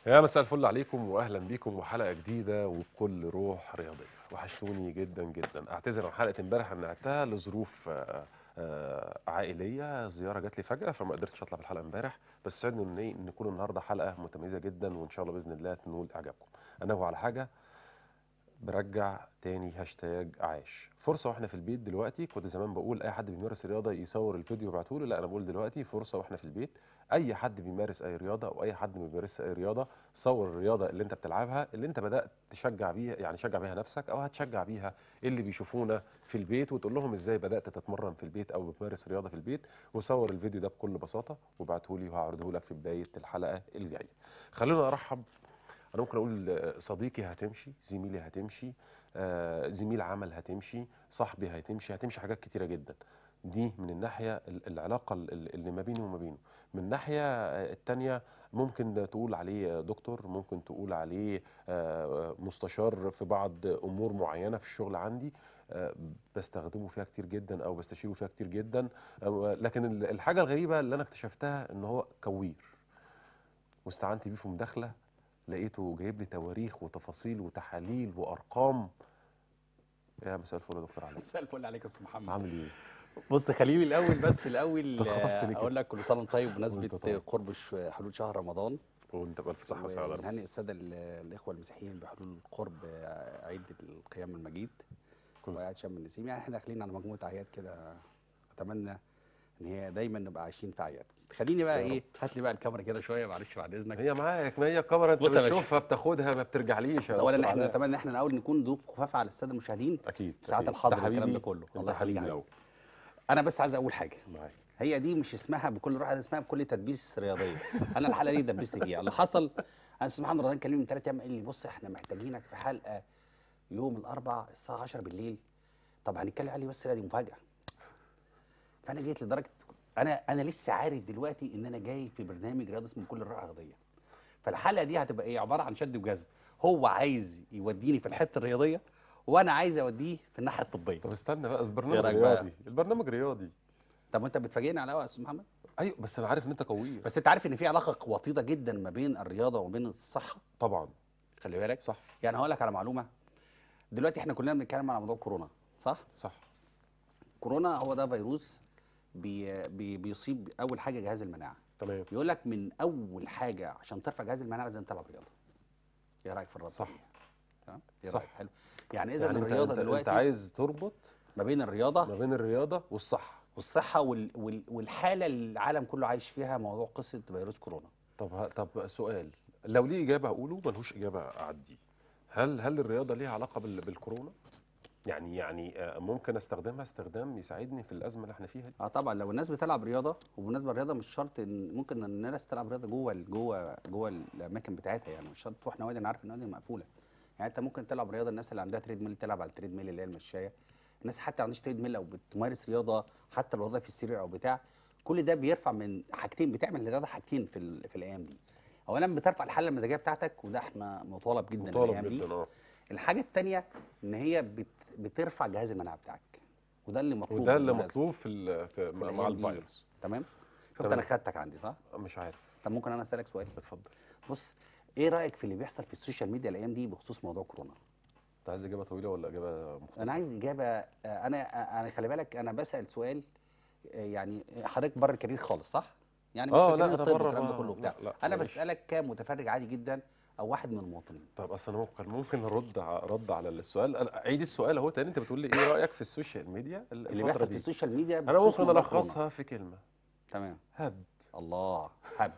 يا مساء الفل عليكم واهلا بيكم وحلقه جديده وبكل روح رياضيه وحشتوني جدا جدا اعتذر عن حلقه امبارح ان نقلتها لظروف آه، آه، عائليه زياره جات لي فجاه فما قدرتش اطلع في الحلقه امبارح بس سعدني ان إيه؟ ان نكون النهارده حلقه متميزه جدا وان شاء الله باذن الله تنول اعجابكم انوه على حاجه برجع تاني هاشتاج عاش فرصه واحنا في البيت دلوقتي كنت زمان بقول اي حد بيمارس رياضه يصور الفيديو ويبعته لي لا انا بقول دلوقتي فرصه واحنا في البيت اي حد بيمارس اي رياضه او اي حد ما بيمارسش اي رياضه صور الرياضه اللي انت بتلعبها اللي انت بدات تشجع بيها يعني شجع بيها نفسك او هتشجع بيها اللي بيشوفونا في البيت وتقول لهم ازاي بدات تتمرن في البيت او بتمارس رياضه في البيت وصور الفيديو ده بكل بساطه وابعته لي وهعرضه لك في بدايه الحلقه الجايه خلونا ارحب انا ممكن اقول آه، صديقي هتمشي زميلي هتمشي آه، زميل عمل هتمشي صاحبي هتمشي هتمشي حاجات كتيره جدا دي من الناحيه ال- العلاقه ال- ال- اللي ما بيني وما بينه من الناحيه آه، التانيه ممكن تقول عليه دكتور ممكن تقول عليه آه، مستشار في بعض امور معينه في الشغل عندي آه، بستخدمه فيها كتير جدا او بستشيره فيها كتير جدا آه، لكن ال- الحاجه الغريبه اللي انا اكتشفتها ان هو كوير واستعنت بيه في مداخله لقيته جايب لي تواريخ وتفاصيل وتحاليل وارقام يا مساء الفل يا دكتور علي مساء الفل عليك يا استاذ محمد عامل ايه؟ بص خليني الاول بس الاول أنت خطفت آه، ليه كده؟ اقول لك كل سنه وانت طيب وأنت بمناسبه طيب. قرب ش- حلول شهر رمضان وانت بألف صحة وسعادة يا رب. ونهنئ الساده ال- الاخوه المسيحيين بحلول قرب آه، عيد القيام المجيد كل وعيد شم النسيم يعني احنا داخلين على مجموعه اعياد كده اتمنى ان هي دايما نبقى عايشين في اعياد خليني بقى يا رب. ايه هات لي بقى الكاميرا كده شويه معلش بعد اذنك هي معاك ما هي الكاميرا انت بص يا باشا. بتشوفها بتاخدها ما بترجعليش يا بس اولا دكتور احنا علاء. نتمنى ان احنا الاول نكون ضيوف خفاف على الساده المشاهدين اكيد في ساعات أكيد. الحظر ده والكلام ده حبيبي، كله. انت الله يخليك حبيبي يا الاول انا بس عايز اقول حاجه معاك هي دي مش اسمها بكل روح هذا اسمها بكل تدبيس رياضيه انا الحلقه دي دبست فيها اللي حصل انا استاذ محمد رمضان كلمني من ثلاث ايام قال لي بص احنا محتاجينك في حلقه يوم الاربع الساعه 10 بالليل طب هنتكلم عليه بس لا دي مفاجاه فانا جيت لدرجه انا انا لسه عارف دلوقتي ان انا جاي في برنامج رياضي اسمه كل الروح الرياضيه فالحلقه دي هتبقى ايه عباره عن شد وجذب هو عايز يوديني في الحته الرياضيه وانا عايز اوديه في الناحيه الطبيه طب استنى بقى البرنامج إيه رأيك بقى؟ رياضي البرنامج رياضي طب وانت بتفاجئني على الهوا يا استاذ محمد ايوه بس انا عارف ان انت قوي بس انت عارف ان في علاقه وطيده جدا ما بين الرياضه وما بين الصحه طبعا خلي بالك صح يعني هقول لك على معلومه دلوقتي احنا كلنا بنتكلم على موضوع كورونا صح صح كورونا هو ده فيروس بي بي بيصيب اول حاجه جهاز المناعه تمام يقول لك من اول حاجه عشان ترفع جهاز المناعه لازم تلعب رياضه ايه رايك في الرد صح. تمام ايه صح. رايك حلو يعني اذا يعني انت, الرياضه انت, دلوقتي انت عايز تربط ما بين الرياضه ما بين الرياضه والصحه والصحه وال وال والحاله اللي العالم كله عايش فيها موضوع قصه فيروس كورونا طب ه- طب سؤال لو ليه اجابه اقوله ملهوش اجابه اعديه هل هل الرياضه ليها علاقه بال- بالكورونا يعني يعني آه، ممكن استخدمها استخدام يساعدني في الازمه اللي احنا فيها دي اه طبعا لو الناس بتلعب رياضه وبالنسبه للرياضه مش شرط ان ممكن ان الناس تلعب رياضه جوه ال- جوه جوه الاماكن بتاعتها يعني مش شرط تروح نوادي انا عارف النوادي مقفوله يعني انت ممكن تلعب رياضه الناس اللي عندها تريد ميل تلعب على التريد ميل اللي هي المشايه الناس حتى ما عندهاش تريد ميل او بتمارس رياضه حتى لو رياضه في السرير او بتاع كل ده بيرفع من حاجتين بتعمل الرياضه حاجتين في ال- في الايام دي اولا بترفع الحاله المزاجيه بتاعتك وده احنا مطالب جدا مطالب الايام دي جدا اه الحاجه الثانيه ان هي بت بترفع جهاز المناعه بتاعك وده اللي مطلوب وده اللي بالمناسبة. مطلوب في, ال- في مع مع الأيام دي. الفيروس تمام شفت تمام. انا خدتك عندي صح مش عارف طب ممكن انا اسالك سؤال اتفضل بص ايه رايك في اللي بيحصل في السوشيال ميديا الايام دي بخصوص موضوع كورونا انت عايز اجابه طويله ولا اجابه مختصره انا عايز اجابه آه، انا آه، انا خلي بالك انا بسال سؤال آه، يعني حضرتك بره الكارير خالص صح يعني مش اه في لا كارير انا الطب بره والكلام ده ما- كله بتاع لا لا انا ماليش. بسالك كمتفرج عادي جدا او واحد من المواطنين طب اصل انا ممكن ممكن ارد ع- رد على السؤال أنا- عيد السؤال اهو تاني انت بتقول لي ايه رايك في السوشيال ميديا ال- اللي الفتره بيحصل في دي السوشيال ميديا انا بخصوص ممكن موضوع كورونا. الخصها في كلمه تمام هبد الله هبد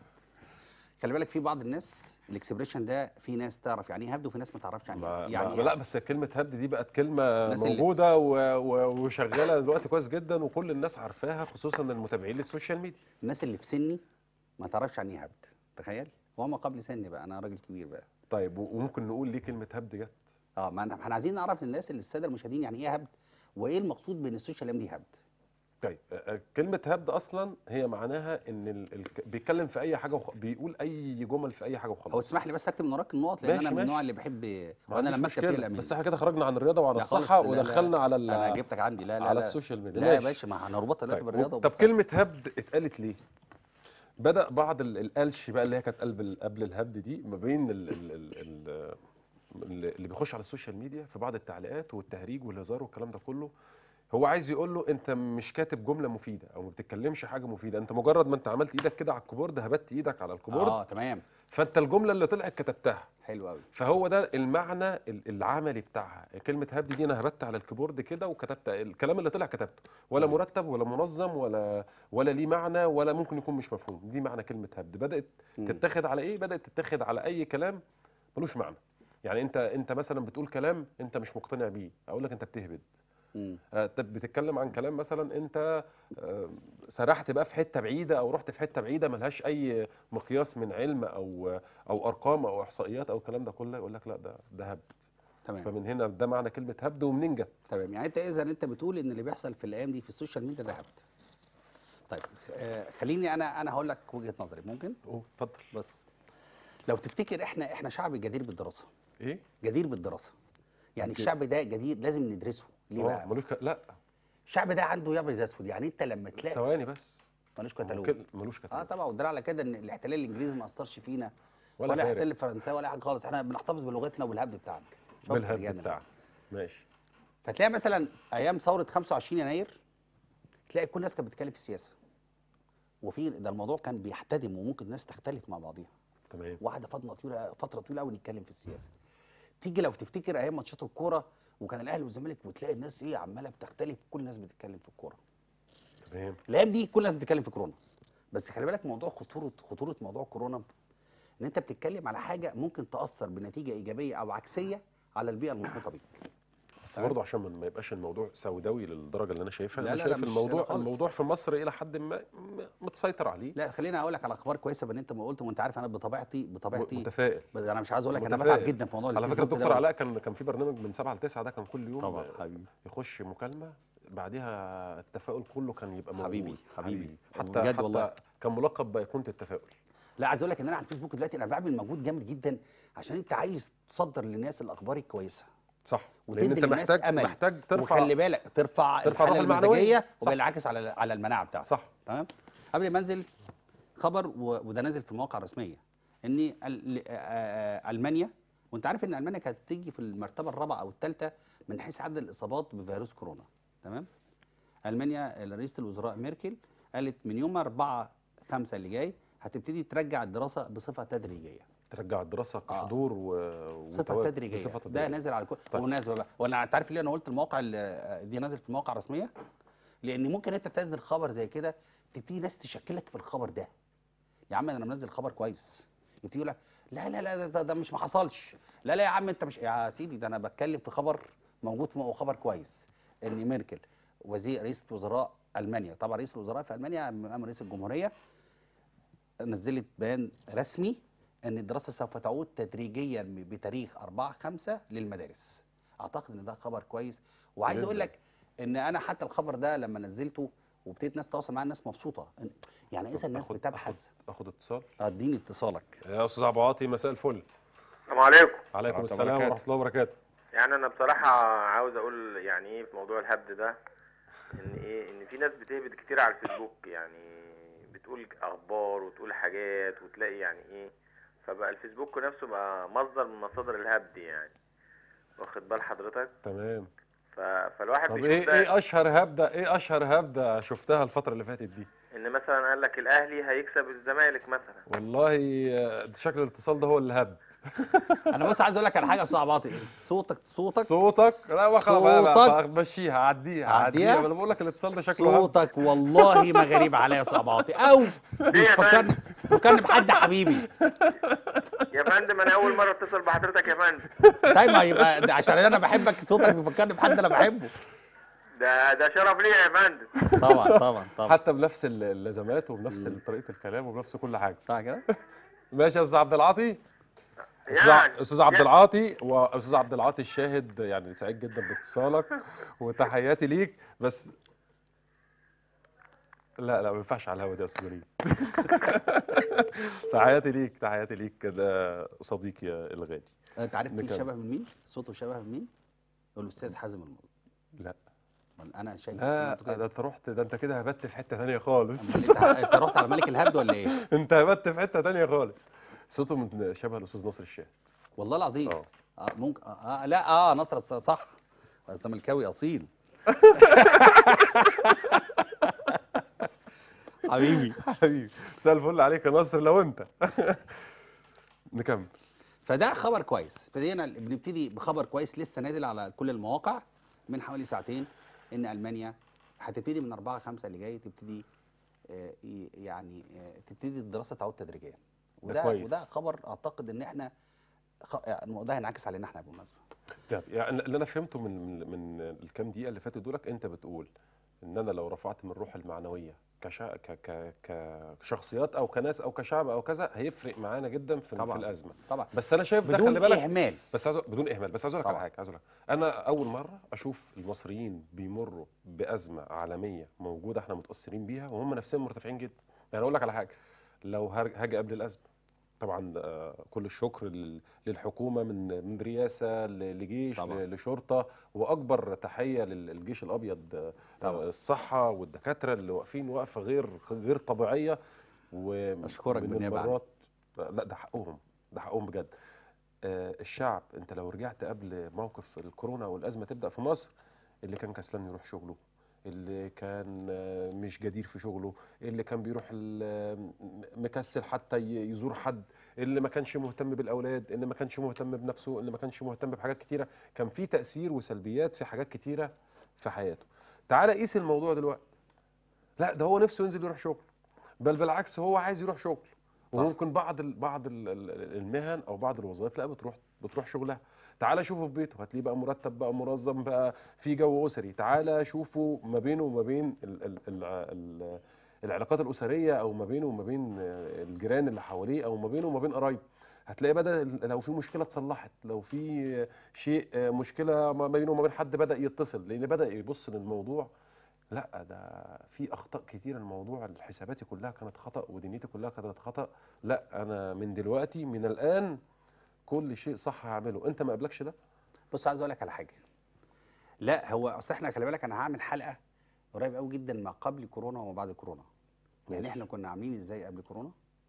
خلي بالك في بعض الناس الاكسبريشن ده في ناس تعرف يعني ايه هبد وفي ناس ما تعرفش يعني ما ايه يعني يعني لا بس كلمه هبد دي بقت كلمه الناس اللي- موجوده و... و... وشغاله دلوقتي كويس جدا وكل الناس عارفاها خصوصا المتابعين للسوشيال ميديا الناس اللي في سني ما تعرفش يعني ايه هبد تخيل وما قبل سني بقى انا راجل كبير بقى طيب و- وممكن نقول ليه كلمه هبد جت اه ما احنا إحنا عايزين نعرف للناس اللي الساده المشاهدين يعني ايه هبد وايه المقصود بين السوشيال ميديا دي هبد طيب آه، آه، كلمة هبد أصلا هي معناها إن ال... ال... بيتكلم في أي حاجة وخ... بيقول أي جمل في أي حاجة وخلاص هو تسمح لي بس اكتب من وراك النقط لان ماشي، انا من النوع ماشي. اللي بحب ما وانا عنديش لما اكتب مشكلة، الامين بس احنا كده خرجنا عن الرياضة وعن لا خالص، الصحة لا، لا. ودخلنا على ال... انا جبتك عندي لا لا على لا. السوشيال ميديا لا يا ماشي. باشا ما هنربطها دلوقتي طيب بالرياضه طب وبالصحة. كلمة هبد اتقالت ليه؟ بدا بعض ال- القلش بقى اللي هي كانت قلب ال- قبل الهبد دي ما بين ال ال ال ال اللي بيخش على السوشيال ميديا في بعض التعليقات والتهريج والهزار والكلام ده كله هو عايز يقول له انت مش كاتب جمله مفيده او ما بتتكلمش حاجه مفيده انت مجرد ما انت عملت ايدك كده على الكيبورد هبت ايدك على الكيبورد اه تمام فانت الجمله اللي طلعت كتبتها حلو قوي فهو ده المعنى ال- العملي بتاعها كلمه هبد دي انا هبت على الكيبورد كده وكتبت الكلام اللي طلع كتبته ولا تمام. مرتب ولا منظم ولا ولا ليه معنى ولا ممكن يكون مش مفهوم دي معنى كلمه هبد بدات مم. تتاخد على ايه بدات تتاخد على اي كلام ملوش معنى يعني انت انت مثلا بتقول كلام انت مش مقتنع بيه اقول لك انت بتهبد مم. آه، طب بتتكلم عن كلام مثلا انت آه، سرحت بقى في حته بعيده او رحت في حته بعيده ملهاش اي مقياس من علم او او ارقام او احصائيات او الكلام ده كله يقول لك لا ده ده هبد تمام فمن هنا ده معنى كلمه هبد ومنين جت تمام يعني انت اذا انت بتقول ان اللي بيحصل في الايام دي في السوشيال ميديا ده هبد طيب آه خليني انا انا هقول لك وجهه نظري ممكن أوه، اتفضل بص لو تفتكر احنا احنا شعب جدير بالدراسه ايه جدير بالدراسه يعني أكيد. الشعب ده جدير لازم ندرسه ليه اه بقى ملوش ك... لا الشعب ده عنده ابيض اسود يعني انت لما تلاقي ثواني بس ملوش هو كتالوج كل- ملوش اه كتالوج طبعا والدليل على كده ان الاحتلال الانجليزي ما اثرش فينا ولا ولا فارق. الاحتلال الفرنساوي ولا حاجه خالص احنا بنحتفظ بلغتنا وبالهبد بتاعنا شاطر بالهبد يعني. بتاعك ماشي فتلاقي مثلا ايام ثوره 25 يناير تلاقي كل الناس كانت بتتكلم في السياسه وفي ده الموضوع كان بيحتدم وممكن الناس تختلف مع بعضيها تمام وقعد فتره طويله فتره طويله قوي نتكلم في السياسه تيجي لو تفتكر ايام ماتشات الكوره وكان الاهلي والزمالك وتلاقي الناس ايه عماله بتختلف كل الناس بتتكلم في الكوره تمام الايام دي كل الناس بتتكلم في كورونا بس خلي بالك موضوع خطوره خطوره موضوع كورونا ان انت بتتكلم على حاجه ممكن تاثر بنتيجه ايجابيه او عكسيه على البيئه المحيطه بيك بس تمام. برضه عشان ما- ما يبقاش الموضوع سوداوي للدرجه اللي انا شايفها لا انا لا لا شايف مش الموضوع كده خالص. الموضوع في مصر الى حد ما م- متسيطر عليه لا خليني اقول لك على اخبار كويسه بان انت ما قلت وانت عارف انا بطبيعتي بطبيعتي متفائل بس انا مش عايز اقول لك انا متفائل. بتعب جدا في موضوع على فكره الفيسبوك ده الدكتور علاء كان كان في برنامج من 7 ل 9 ده كان كل يوم طبعا آه، حبيبي يخش مكالمه بعديها التفاؤل كله كان يبقى موجود حبيبي، حبيبي. حتى بجد حتى والله. كان ملقب بايقونه التفاؤل لا عايز اقول لك ان انا على الفيسبوك دلوقتي انا بعمل مجهود جامد جدا عشان انت عايز تصدر للناس الاخبار الكويسه صح وتدي لان انت للناس محتاج أمل. محتاج ترفع وخلي بالك ترفع ترفع الحاله الروح المعنوية. المزاجيه صح. وبالعكس على على المناعه بتاعتك صح تمام قبل ما انزل خبر و- وده نازل في المواقع الرسميه ان ال- آه، آه، المانيا وانت عارف ان المانيا كانت تيجي في المرتبه الرابعه او الثالثه من حيث عدد الاصابات بفيروس كورونا تمام المانيا رئيسه الوزراء ميركل قالت من يوم 4 5 اللي جاي هتبتدي ترجع الدراسه بصفه تدريجيه ترجع الدراسه كحضور و صفه وتوا- تدريجيه بصفه ده تدريجيه نازل على كل طيب. طيب. بالمناسبه بقى وانا انت عارف ليه انا قلت المواقع اللي- دي نازل في المواقع الرسميه لان ممكن انت تنزل خبر زي كده تبتدي ناس تشكلك في الخبر ده يا عم انا منزل خبر كويس يبتدي يقول لك لا لا لا ده, ده مش ما حصلش لا لا يا عم انت مش يا سيدي ده انا بتكلم في خبر موجود في خبر كويس ان ميركل وزير رئيسه وزراء المانيا طبعا رئيس الوزراء في المانيا امام رئيس الجمهوريه نزلت بيان رسمي ان الدراسه سوف تعود تدريجيا بتاريخ 4 5 للمدارس اعتقد ان ده خبر كويس وعايز بإذن اقول لك ان انا حتى الخبر ده لما نزلته وابتديت ناس تتواصل معايا الناس مبسوطه إن- يعني اذا الناس آخد- بتبحث آخد- اخد اتصال اديني اتصالك يا استاذ عبد العاطي مساء الفل السلام عليكم عليكم السلام السلام وبركاته. ورحمه الله وبركاته يعني انا بصراحه عاوز اقول يعني ايه في موضوع الهبد ده ان ايه ان في ناس بتهبد كتير على الفيسبوك يعني بتقول اخبار وتقول حاجات وتلاقي يعني ايه فبقى الفيسبوك نفسه بقى مصدر من مصادر الهبد يعني واخد بال حضرتك تمام ف... فالواحد طب بيشوف ايه ده ايه اشهر هبده ايه اشهر هبده شفتها الفتره اللي فاتت دي ان مثلا قال لك الاهلي هيكسب الزمالك مثلا والله آه، شكل الاتصال ده هو اللي هبد انا بص عايز اقول لك على حاجه يا استاذ عباطي صوتك صوتك صوتك لا ما خلاص بقى- بقى- صوتك. بقى مشيها عديها عديها؟ عديها انا بقول لك الاتصال ده شكله هبد صوتك والله ما غريب عليا يا استاذ عباطي او فكرني فكرني بحد حبيبي يا فندم انا اول مره اتصل بحضرتك يا فندم طيب ما يبقى ده عشان انا بحبك صوتك بيفكرني بحد انا بحبه ده ده شرف ليا يا فندم طبعا طبعا طبعا حتى بنفس ال- اللازمات وبنفس طريقه الكلام وبنفس كل حاجه صح كده ماشي يا استاذ عبد العاطي استاذ يعني استاذ عبد العاطي واستاذ عبد العاطي الشاهد يعني سعيد جدا باتصالك وتحياتي ليك بس لا لا ما ينفعش على الهوا ده يا استاذ وليد تحياتي ليك تحياتي ليك كده صديقي الغالي انت عارف في نكمل. شبه من مين؟ صوته شبه من مين؟ الاستاذ حازم الماضي لا انا شايف لا سمعته كده. ده انت رحت ده انت كده هبت في حته تانية خالص أمال انت انت رحت على ملك الهبد ولا ايه؟ انت هبت في حته تانية خالص صوته من شبه الاستاذ ناصر الشاه والله العظيم اه اه ممكن آه, اه لا اه نصر الس- صح الزملكاوي اصيل حبيبي حبيبي مساء الفل عليك يا ناصر لو انت نكمل فده خبر كويس ابتدينا بنبتدي بخبر كويس لسه نازل على كل المواقع من حوالي ساعتين ان المانيا هتبتدي من 4 5 اللي جاي تبتدي آه، ي- يعني آه، تبتدي الدراسه تعود تدريجيا وده كويس. وده خبر اعتقد ان احنا خ... يعني ده هينعكس علينا احنا بالمناسبه طب يعني اللي انا فهمته من من من الكام دقيقه اللي فاتوا دولك انت بتقول ان انا لو رفعت من الروح المعنويه كشا ك ك كشخصيات او كناس او كشعب او كذا هيفرق معانا جدا في, في طبعاً. الازمه طبعا بس انا شايف ده بدون خلي بالك اهمال بس عايز أقول- بدون اهمال بس عايز اقول لك على طبعاً. حاجه عايز اقول لك انا اول مره اشوف المصريين بيمروا بازمه عالميه موجوده احنا متاثرين بيها وهم نفسهم مرتفعين جدا يعني اقول لك على حاجه لو هر- هاجي قبل الازمه طبعا آه، كل الشكر لل- للحكومه من من رئاسه ل- لجيش طبعاً. ل- لشرطه واكبر تحيه لل- للجيش الابيض آه، طبعاً. الصحه والدكاتره اللي واقفين وقفه غير غير طبيعيه أشكرك ومن بالنيابة عنك. المرات لا ده حقهم ده حقهم بجد آه، الشعب انت لو رجعت قبل موقف الكورونا والازمه تبدا في مصر اللي كان كسلان يروح شغله اللي كان آه، مش جدير في شغله اللي كان بيروح ال- مكسل حتى ي- يزور حد اللي ما كانش مهتم بالاولاد اللي ما كانش مهتم بنفسه اللي ما كانش مهتم بحاجات كتيره كان في تاثير وسلبيات في حاجات كتيره في حياته تعال قيس الموضوع دلوقتي لا ده هو نفسه ينزل يروح شغل بل بالعكس هو عايز يروح شغل صح. وممكن بعض ال بعض ال- ال- المهن او بعض الوظائف لا بتروح بتروح شغلها تعالى شوفه في بيته هتلاقيه بقى مرتب بقى منظم بقى في جو اسري تعالى شوفه ما بينه وما بين ال ال ال ال العلاقات الاسريه او ما بينه وما بين آه، الجيران اللي حواليه او ما بينه وما بين قرايبه هتلاقي بدا لو في مشكله اتصلحت لو في شيء آه، مشكله ما بينه وما بين حد بدا يتصل لان بدا يبص للموضوع لا ده في اخطاء كتيره الموضوع حساباتي كلها كانت خطا ودنيتي كلها كانت خطا لا انا من دلوقتي من الان كل شيء صح هعمله انت ما قابلكش ده بص عايز اقول لك على حاجه لا هو اصل احنا خلي بالك انا هعمل حلقه قريب قوي جدا ما قبل كورونا وما بعد كورونا يعني ماشي. احنا كنا عاملين ازاي قبل كورونا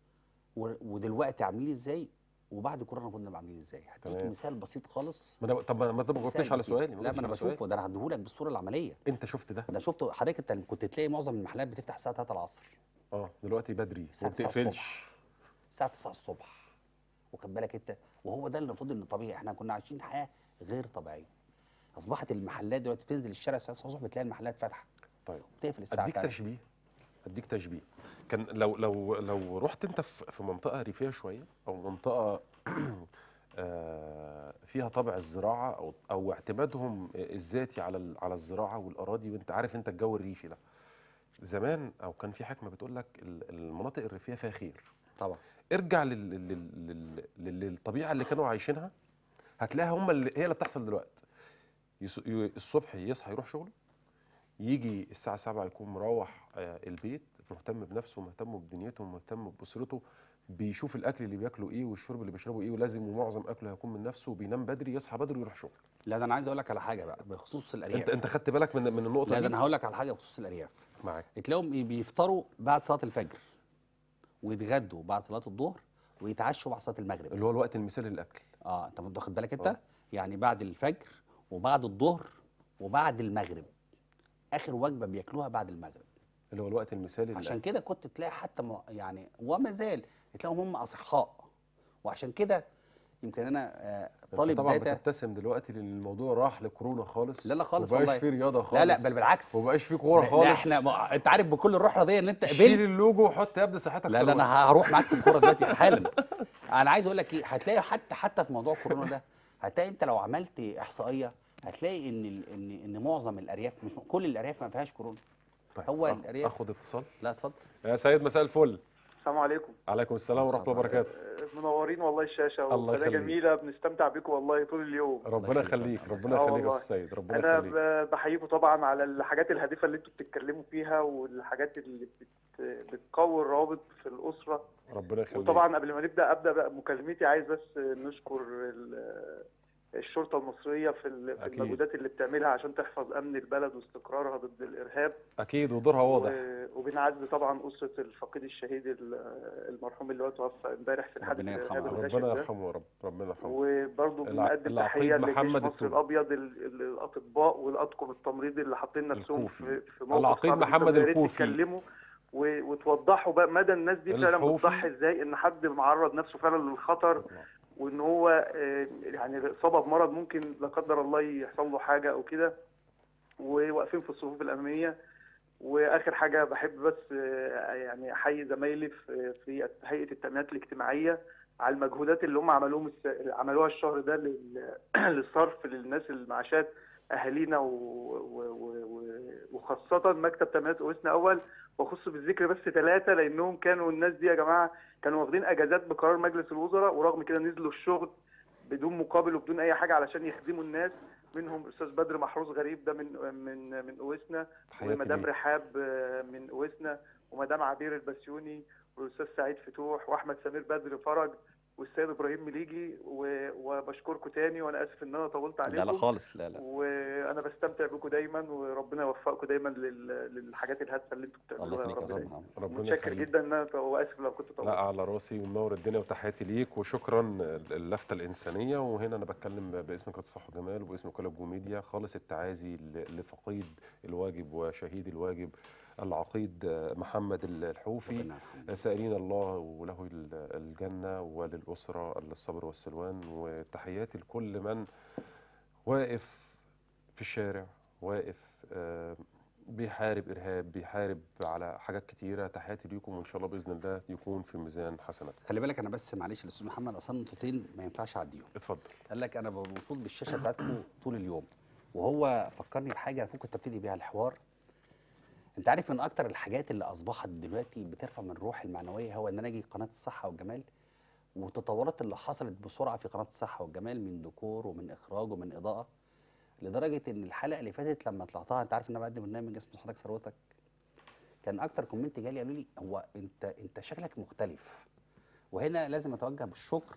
و- ودلوقتي عاملين ازاي وبعد كورونا كنا عاملين ازاي هديك تمام. مثال بسيط خالص ما أنا طب ما ما انت ما مثال جاوبتش على بسيط. سؤالي لا ما انا جاوبتش على سؤالي. بشوفه ده انا هديهولك بالصوره العمليه انت شفت ده ده شفته حضرتك انت كنت تلاقي معظم المحلات بتفتح الساعه 3 العصر اه دلوقتي بدري ما الساعة 9 بتقفلش الساعه 9 الصبح واخد بالك انت وهو ده اللي المفروض انه طبيعي احنا كنا عايشين حياه غير طبيعيه اصبحت المحلات دلوقتي بتنزل الشارع الساعه 9 الصبح بتلاقي المحلات فاتحه طيب بتقفل الساعه اديك 3 تشبيه اديك تشبيه كان لو لو لو رحت انت في في منطقه ريفيه شويه او منطقه آه، فيها طابع الزراعه او او اعتمادهم الذاتي على ال- على الزراعه والاراضي وانت عارف انت الجو الريفي ده زمان او كان في حكمه بتقول لك ال- المناطق الريفيه فيها خير طبعا ارجع لل... لل... لل... لل... للطبيعه اللي كانوا عايشينها هتلاقيها هم اللي هي اللي بتحصل دلوقتي يس... ي- الصبح يصحى يروح شغله يجي الساعه 7 يكون مروح آه، البيت مهتم بنفسه مهتم بدنيته مهتم باسرته بيشوف الاكل اللي بياكله ايه والشرب اللي بيشربه ايه ولازم ومعظم اكله هيكون من نفسه وبينام بدري يصحى بدري ويروح شغل لا ده انا عايز اقول لك على حاجه بقى بخصوص الارياف انت انت خدت بالك من من النقطه لا ده دي انا هقول لك على حاجه بخصوص الارياف معاك تلاقيهم بيفطروا بعد صلاه الفجر ويتغدوا بعد صلاه الظهر ويتعشوا بعد صلاه المغرب اللي هو الوقت المثالي للاكل اه انت واخد بالك انت آه. يعني بعد الفجر وبعد الظهر وبعد المغرب اخر وجبه بياكلوها بعد المغرب اللي هو الوقت المثالي عشان للاكل كده كنت تلاقي حتى م- يعني وما زال تلاقيهم هم اصحاء وعشان كده يمكن انا آه انت طالب طبعا داتا بتبتسم دلوقتي لان الموضوع راح لكورونا خالص لا لا خالص ومبقاش والله. في رياضه خالص لا لا بل بالعكس ومبقاش في كوره لا خالص احنا ما انت عارف بكل الروح الرياضيه ان انت شيل قبلت اللوجو وحط يا ابني صحتك لا لا سلوى. انا هروح معاك في الكوره دلوقتي حالا انا عايز اقول لك ايه هتلاقي حتى حتى في موضوع كورونا ده هتلاقي انت لو عملت احصائيه هتلاقي ان ال- ان ان معظم الارياف مش كل الارياف ما فيهاش كورونا طيب هو آخ- الأرياف- اخد اتصال لا اتفضل يا سيد مساء الفل السلام عليكم عليكم السلام ورحمه الله وبركاته آه، منورين والله الشاشة الله وقناة يخليك. جميلة بنستمتع بيكم والله طول اليوم ربنا يخليك. يخليك ربنا آه يخليك يا والله. استاذ سيد ربنا أنا يخليك ب- بحييكم طبعا على الحاجات الهادفة اللي انتوا بتتكلموا فيها والحاجات اللي بت... بتقوي الروابط في الأسرة ربنا يخليك وطبعا قبل ما نبدأ أبدأ بقى مكالمتي عايز بس نشكر ال- الشرطه المصريه في ال- في أكيد. المجهودات اللي بتعملها عشان تحفظ امن البلد واستقرارها ضد الارهاب اكيد ودورها واضح و- وبنعزي طبعا اسره الفقيد الشهيد ال- المرحوم اللي هو توفى امبارح في الحادث ربنا الارهابي يرحمه. الغاشم ربنا ده يرحمه يا رب ربنا يرحمه وبرضه الع- بنقدم العقيد تحيه لجيش محمد مصر التوبي. الابيض ال- ال- الاطباء والاطقم التمريض اللي حاطين نفسهم الكوفي. في في موقف العقيد صعب جداً، محمد ويا ريت الكوفي. يتكلموا و- وتوضحوا بقى مدى الناس دي فعلا الحوفي. بتضحي ازاي ان حد معرض نفسه فعلا للخطر وان هو آه، يعني اصابه بمرض ممكن لا قدر الله يحصل له حاجه او كده وواقفين في الصفوف الاماميه واخر حاجه بحب بس آه، يعني احيي زمايلي في في هيئه التامينات الاجتماعيه على المجهودات اللي هم عملوهم الس- عملوها الشهر ده لل- للصرف للناس المعاشات اهالينا و... و... و... و- وخاصه مكتب تامينات اوسنا اول واخص بالذكر بس ثلاثه لانهم كانوا الناس دي يا جماعه كانوا واخدين اجازات بقرار مجلس الوزراء ورغم كده نزلوا الشغل بدون مقابل وبدون اي حاجه علشان يخدموا الناس منهم الاستاذ بدر محروس غريب ده من من من اوسنا تحياتي ومدام ليه. رحاب آه، من اوسنا ومدام عبير البسيوني والاستاذ سعيد فتوح واحمد سمير بدر فرج والسيد ابراهيم مليجي و- وبشكركم تاني وانا اسف ان انا طولت لا عليكم لا خالص لا لا وانا بستمتع بكم دايما وربنا يوفقكم دايما لل- للحاجات الهادفه اللي انتم الله بتعملوها يا يخليك يا رب استاذ دايما محمد ربنا متشكر يخليك جدا ان انا واسف لو كنت طولت لا على راسي ومنور الدنيا وتحياتي ليك وشكرا اللفته الانسانيه وهنا انا بتكلم باسم قناه الصح والجمال وباسم كل جو ميديا خالص التعازي ل- لفقيد الواجب وشهيد الواجب العقيد محمد الحوفي ربنا يرحمه. سائلين الله وله ال- الجنه وللاسره الصبر والسلوان وتحياتي لكل من واقف في الشارع واقف آه، بيحارب ارهاب بيحارب على حاجات كتيره تحياتي ليكم وان شاء الله باذن الله يكون في ميزان حسنات خلي بالك انا بس معلش الاستاذ محمد اصلا نقطتين ما ينفعش اعديهم اتفضل قال لك انا ببقى مبسوط بالشاشه بتاعتكم طول اليوم وهو فكرني بحاجه المفروض كنت ابتدي بيها الحوار انت عارف ان اكتر الحاجات اللي اصبحت دلوقتي بترفع من الروح المعنويه هو ان انا اجي قناه الصحه والجمال والتطورات اللي حصلت بسرعه في قناه الصحه والجمال من ديكور ومن اخراج ومن اضاءه لدرجه ان الحلقه اللي فاتت لما طلعتها انت عارف ان انا بقدم برنامج اسمه حضرتك ثروتك كان اكتر كومنت جالي قالوا لي هو انت انت شكلك مختلف وهنا لازم اتوجه بالشكر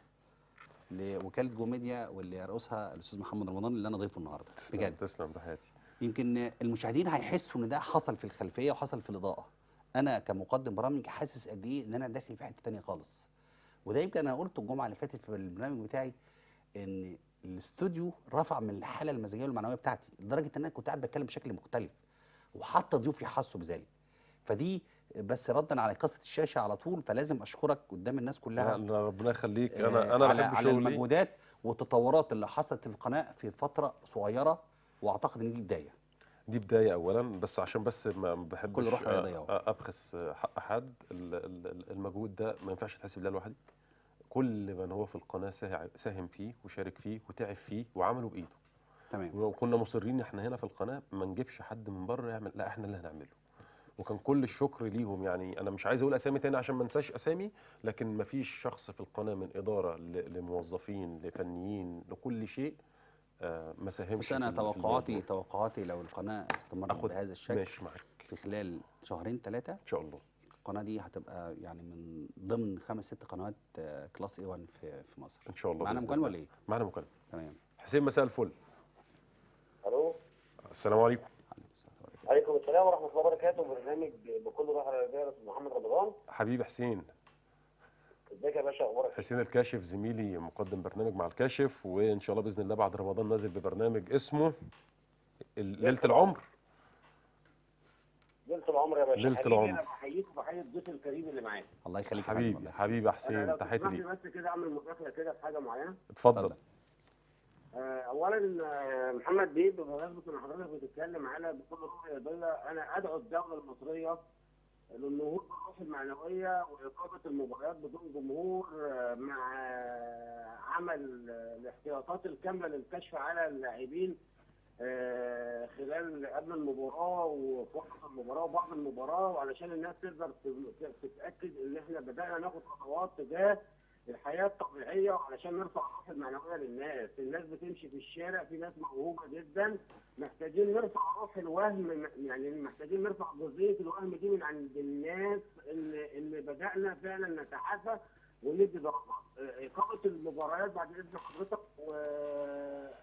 لوكاله جو ميديا واللي يرأسها الاستاذ محمد رمضان اللي انا ضيفه النهارده تسلم بجد تسلم تحياتي يمكن المشاهدين هيحسوا ان ده حصل في الخلفيه وحصل في الاضاءه انا كمقدم برامج حاسس قد ايه ان انا داخل في حته تانية خالص وده يمكن انا قلته الجمعه اللي فاتت في البرنامج بتاعي ان الاستوديو رفع من الحاله المزاجيه والمعنويه بتاعتي لدرجه ان انا كنت قاعد بتكلم بشكل مختلف وحتى ضيوفي حسوا بذلك فدي بس ردا على قصه الشاشه على طول فلازم اشكرك قدام الناس كلها لا لا، ربنا يخليك آه، انا انا على, بحب على شغلي المجهودات والتطورات اللي حصلت في القناه في فتره صغيره واعتقد ان دي بدايه دي بدايه اولا بس عشان بس ما ما بحبش كل روح أ- رياضية أهو. أ- ابخس حق حد ال- ال- المجهود ده ما ينفعش يتحسب لله لوحدي كل من هو في القناه ساهم- ساهم فيه وشارك فيه وتعب فيه وعمله بايده تمام وكنا مصرين احنا هنا في القناه ما نجيبش حد من بره يعمل لا احنا اللي هنعمله وكان كل الشكر ليهم يعني انا مش عايز اقول اسامي تاني عشان ما انساش اسامي لكن ما فيش شخص في القناه من اداره ل- لموظفين لفنيين لكل شيء آه، ما ساهمش بس انا في ال- في توقعاتي الموضوع. توقعاتي لو القناه استمرت اخد بهذا الشكل ماشي معاك في خلال شهرين ثلاثه ان شاء الله القناه دي هتبقى يعني من ضمن خمس ست قنوات آه، كلاس اي 1 في في مصر ان شاء الله معانا بإذن مكالمه الله. ولا ايه؟ معانا مكالمه تمام حسين مساء الفل الو السلام عليكم عليكم السلام ورحمة الله. عليكم السلام ورحمه الله وبركاته برنامج بكل روح رياضيه يا استاذ محمد رمضان حبيبي حسين ازيك يا باشا اخبارك إيه؟ حسين الكاشف زميلي مقدم برنامج مع الكاشف وان شاء الله باذن الله بعد رمضان نازل ببرنامج اسمه ال- ليله العمر ليله العمر يا باشا ليلة حبيبي العمر. انا بحييك وبحيي الضيف الكريم اللي معاك الله يخليك يا فندم، حبيبي الله يخليك. حبيبي انا حسين لو تحياتي تسمح لي ليك بس كده اعمل مداخله كده في حاجه معينه اتفضل اتفضل. آه، اولا آه، محمد بيه بمناسبه ان حضرتك بتتكلم على بكل روح رياضيه انا ادعو الدوله المصريه للنهوض بالروح المعنويه واقامه المباريات بدون جمهور آه، مع آه، عمل آه، الاحتياطات الكامله للكشف على اللاعبين آه، خلال قبل المباراه وفي وقت المباراه وبعد المباراه وعلشان الناس تقدر ت- تتاكد ان احنا بدانا ناخد خطوات تجاه الحياه الطبيعيه وعلشان نرفع الروح المعنويه للناس، الناس بتمشي في الشارع في ناس موهوبه جدا محتاجين نرفع روح الوهم يعني محتاجين نرفع جزئيه الوهم دي من عند الناس ان ان بدانا فعلا نتحافى وندي ضربات. آه، اقامه المباريات بعد اذن حضرتك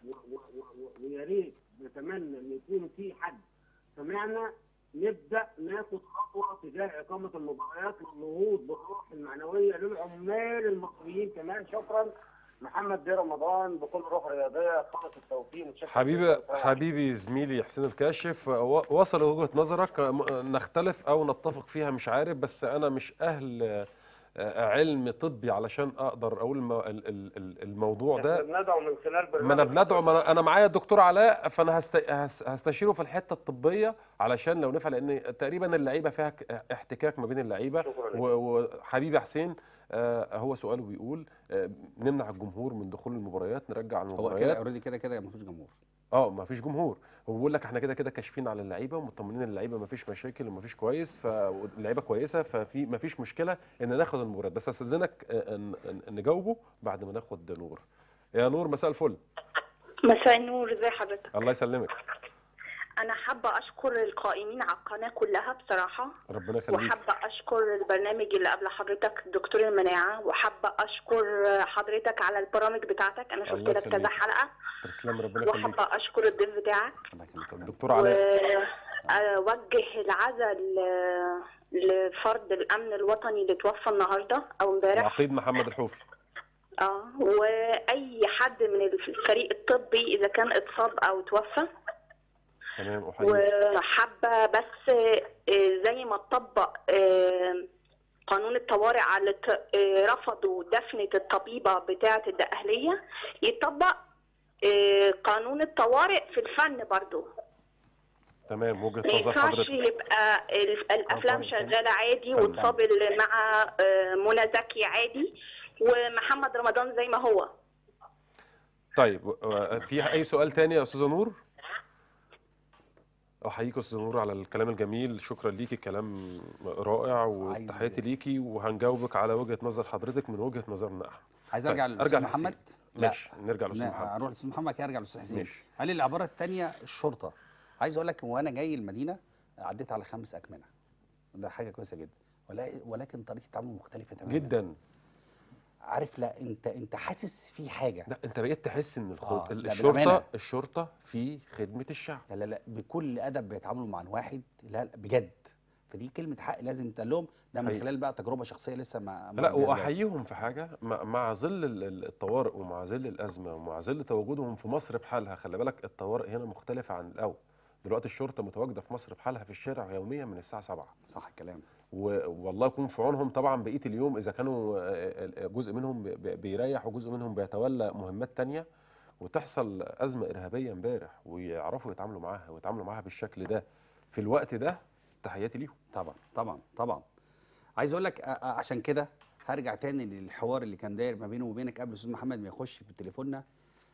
و- و- و- و- ويا ريت نتمنى ان يكون في حد سمعنا نبدا ناخد خطوه تجاه اقامه المباريات والنهوض بالروح المعنويه للعمال المصريين كمان شكرا محمد دي رمضان بكل روح رياضيه خالص التوفيق متشكر حبيبي جداً. حبيبي زميلي حسين الكاشف و- وصل وجهة نظرك م- نختلف او نتفق فيها مش عارف بس انا مش اهل آه، علم طبي علشان اقدر اقول الم- ال- ال- ال- الموضوع احنا ده بندعو من خلال برنامج ما انا بندعو ما أنا- انا معايا الدكتور علاء فانا هست... هس- هستشيره في الحته الطبيه علشان لو نفع لان تقريبا اللعيبه فيها ك- احتكاك ما بين اللعيبه شكراً لك. و- وحبيبي حسين آه، هو سؤاله بيقول آه، نمنع الجمهور من دخول المباريات نرجع هو كده المباريات اوريدي كده كده ما فيش جمهور اه ما فيش جمهور هو بيقول لك احنا كده كده كاشفين على اللعيبه ومطمنين اللعيبه ما فيش مشاكل وما فيش كويس فاللعيبه كويسه ففي ما فيش مشكله ان ناخد المباريات بس استاذنك آه، ان ان- نجاوبه بعد ما ناخد نور يا نور مساء الفل مساء النور ازي حضرتك الله يسلمك انا حابه اشكر القائمين على القناه كلها بصراحه ربنا يخليك وحابه اشكر البرنامج اللي قبل حضرتك دكتور المناعه وحابه اشكر حضرتك على البرامج بتاعتك انا شفت الله لك كذا يخليك. حلقه تسلم ربنا يخليك وحابه اشكر الضيف بتاعك الله يخليك الدكتور علاء واوجه العزاء ل- لفرد الامن الوطني اللي توفى النهارده او امبارح العقيد محمد الحوفي اه واي حد من الفريق الطبي اذا كان اتصاب او توفى تمام احييك وحابه بس آه، زي ما اتطبق آه، قانون الطوارئ على الت- آه، رفضوا دفنة الطبيبة بتاعة الدقهلية يطبق آه، قانون الطوارئ في الفن برضو تمام وجهه ما نظر ينفعش حضرتك يبقى ال- الافلام طبعاً. شغاله عادي فن. وتصاب ال- مع آه، منى زكي عادي ومحمد رمضان زي ما هو طيب آه، في اي سؤال تاني يا استاذه نور احييك يا استاذه نور على الكلام الجميل شكرا ليكي كلام رائع وتحياتي ليكي وهنجاوبك على وجهه نظر حضرتك من وجهه نظرنا احنا عايز طيب، ارجع أرجع للاستاذ لحسين. محمد ماشي نرجع للاستاذ لا، محمد اروح للاستاذ محمد كده ارجع للاستاذ حسين ماشي. قال لي العباره الثانيه الشرطه عايز اقول لك وانا جاي المدينه عديت على خمس اكمنه ده حاجه كويسه جدا ولا- ولكن طريقه التعامل مختلفه تماما جدا عارف لا انت انت حاسس في حاجه لا انت بقيت تحس ان الخط... آه، لا، الشرطه بالأمانة. الشرطه في خدمه الشعب لا لا لا بكل ادب بيتعاملوا مع الواحد لا لا بجد فدي كلمه حق لازم تقول لهم ده من حقيقي. خلال بقى تجربه شخصيه لسه ما ما لا قبلها. واحييهم في حاجه مع, مع ظل ال- ال- الطوارئ ومع ظل الازمه ومع ظل تواجدهم في مصر بحالها خلي بالك الطوارئ هنا مختلفه عن الاول دلوقتي الشرطه متواجده في مصر بحالها في الشارع يوميا من الساعه 7 صح الكلام و- والله يكون في عونهم طبعا بقيه اليوم اذا كانوا آه، آه، جزء منهم بي- بي- بيريح وجزء منهم بيتولى مهمات تانية وتحصل ازمه ارهابيه امبارح ويعرفوا يتعاملوا معاها ويتعاملوا معاها بالشكل ده في الوقت ده تحياتي ليهم طبعا طبعا طبعا عايز اقول لك آه، آه، عشان كده هرجع تاني للحوار اللي كان داير ما بينه وبينك قبل الاستاذ محمد ما يخش في تليفوننا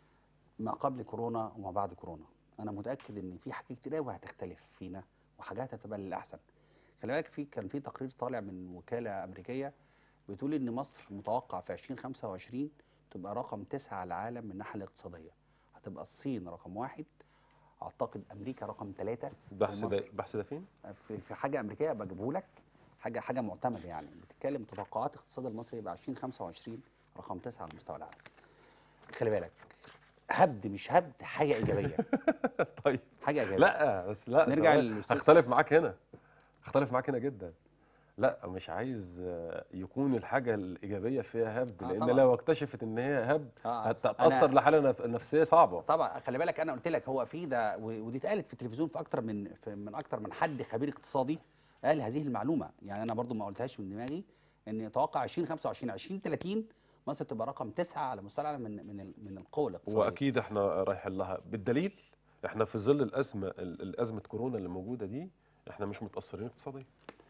ما قبل كورونا وما بعد كورونا انا متاكد ان في حاجات كتير قوي هتختلف فينا وحاجات هتبقى للاحسن خلي بالك في كان في تقرير طالع من وكاله امريكيه بتقول ان مصر متوقع في 2025 تبقى رقم تسعة على العالم من الناحيه الاقتصاديه هتبقى الصين رقم واحد اعتقد امريكا رقم ثلاثة البحث ده ومصر البحث ده فين؟ في, في حاجه امريكيه بجيبه لك حاجه حاجه معتمده يعني بتتكلم توقعات الاقتصاد المصري يبقى 2025 رقم تسعة على مستوى العالم خلي بالك هبد مش هبد حاجه ايجابيه طيب حاجه ايجابيه لا بس لا نرجع ثواني. للأستاذ- هختلف معاك هنا هختلف معاك هنا جدا لا مش عايز آه، يكون الحاجه الايجابيه فيها هبد آه، لان طبعاً. لو اكتشفت ان هي هبد آه، هت- هتاثر أنا- لحاله نف- نفسيه صعبه طبعا خلي بالك انا قلت لك هو في ده و- ودي اتقالت في التلفزيون في اكتر من في من اكتر من حد خبير اقتصادي قال هذه المعلومه يعني انا برضو ما قلتهاش من دماغي ان يتوقع 2025 2030 مصر تبقى رقم تسعة على مستوى العالم من من ال- من القوه الاقتصاديه واكيد احنا رايحين لها بالدليل احنا في ظل الازمه ال- الازمه كورونا اللي موجوده دي احنا مش متاثرين اقتصاديا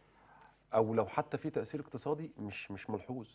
او لو حتى في تاثير اقتصادي مش مش ملحوظ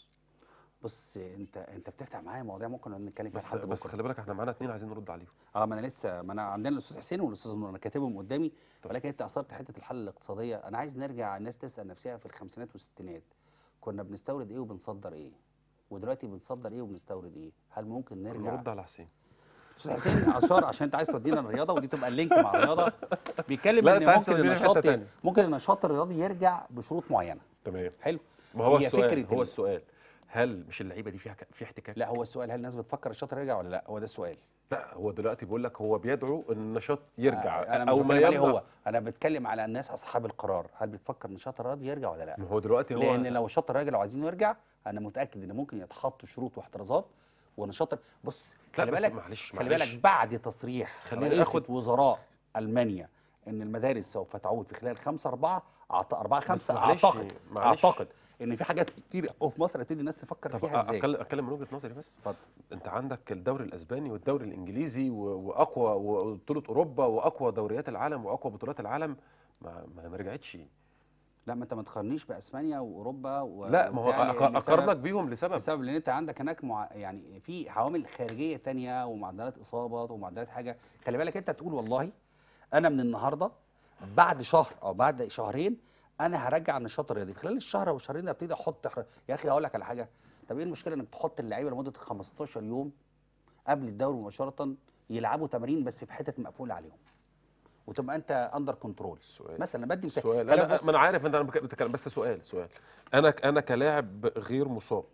بص انت انت بتفتح معايا مواضيع ممكن نقعد نتكلم فيها بس لحد بس بكرة. خلي بالك احنا معانا اتنين عايزين نرد عليهم اه ما انا لسه ما انا عندنا الاستاذ حسين والاستاذ نور انا كاتبهم قدامي ولكن انت اثرت حته الحاله الاقتصاديه انا عايز نرجع الناس تسال نفسها في الخمسينات والستينات كنا بنستورد ايه وبنصدر ايه ودلوقتي بنصدر ايه وبنستورد ايه هل ممكن نرجع نرد على حسين استاذ حسين اشار عشان انت عايز تودينا الرياضه ودي تبقى اللينك مع الرياضه بيتكلم لا، ان أنت عايز ممكن تودينا في حتة النشاط تانية. ممكن النشاط الرياضي يرجع بشروط معينه تمام حلو ما هو هي السؤال فكرة هو ال- السؤال هل مش اللعيبه دي فيها ك- في احتكاك لا هو السؤال هل الناس بتفكر الشاطر يرجع ولا لا هو ده السؤال لا هو دلوقتي بيقول لك هو بيدعو ان النشاط يرجع آه، انا مش او ما بتكلم عليه يمنع هو انا بتكلم على الناس اصحاب القرار هل بتفكر ان الشاطر راضي يرجع ولا لا ما هو دلوقتي هو لان لو الشاطر راجع لو عايزينه يرجع انا متاكد ان ممكن يتحط شروط واحترازات وان الشاطر بص لا خلي بس بالك معلش خلي معلش بالك بعد تصريح خليني رئيسة آخد- وزراء المانيا ان المدارس سوف تعود في خلال 5 4 4 5 معلش- اعتقد معلش. اعتقد ان في حاجات كتير قوي في مصر هتبتدي الناس تفكر طب فيها ازاي اتكلم اتكلم من وجهه نظري بس اتفضل انت عندك الدوري الاسباني والدوري الانجليزي و- واقوى وبطوله اوروبا واقوى دوريات العالم واقوى بطولات العالم ما ما ما رجعتش لا ما انت ما تقارنيش باسبانيا واوروبا و... لا ما هو وبتاع أق- لسبب- اقارنك بيهم لسبب بسبب ان انت عندك هناك مع... يعني في عوامل خارجيه تانية ومعدلات اصابات ومعدلات حاجه خلي بالك انت تقول والله انا من النهارده بعد شهر او بعد شهرين انا هرجع النشاط الرياضي في خلال الشهر او الشهرين ده ابتدي احط حر... يا اخي هقول لك على حاجه طب ايه المشكله انك تحط اللعيبه لمده 15 يوم قبل الدوري مباشره يلعبوا تمارين بس في حتت مقفوله عليهم وتبقى انت اندر كنترول سؤال مثلا بدي مثال. سؤال كلام انا بص- ما انا عارف انت انا بك- بتكلم بس سؤال سؤال انا ك- انا كلاعب غير مصاب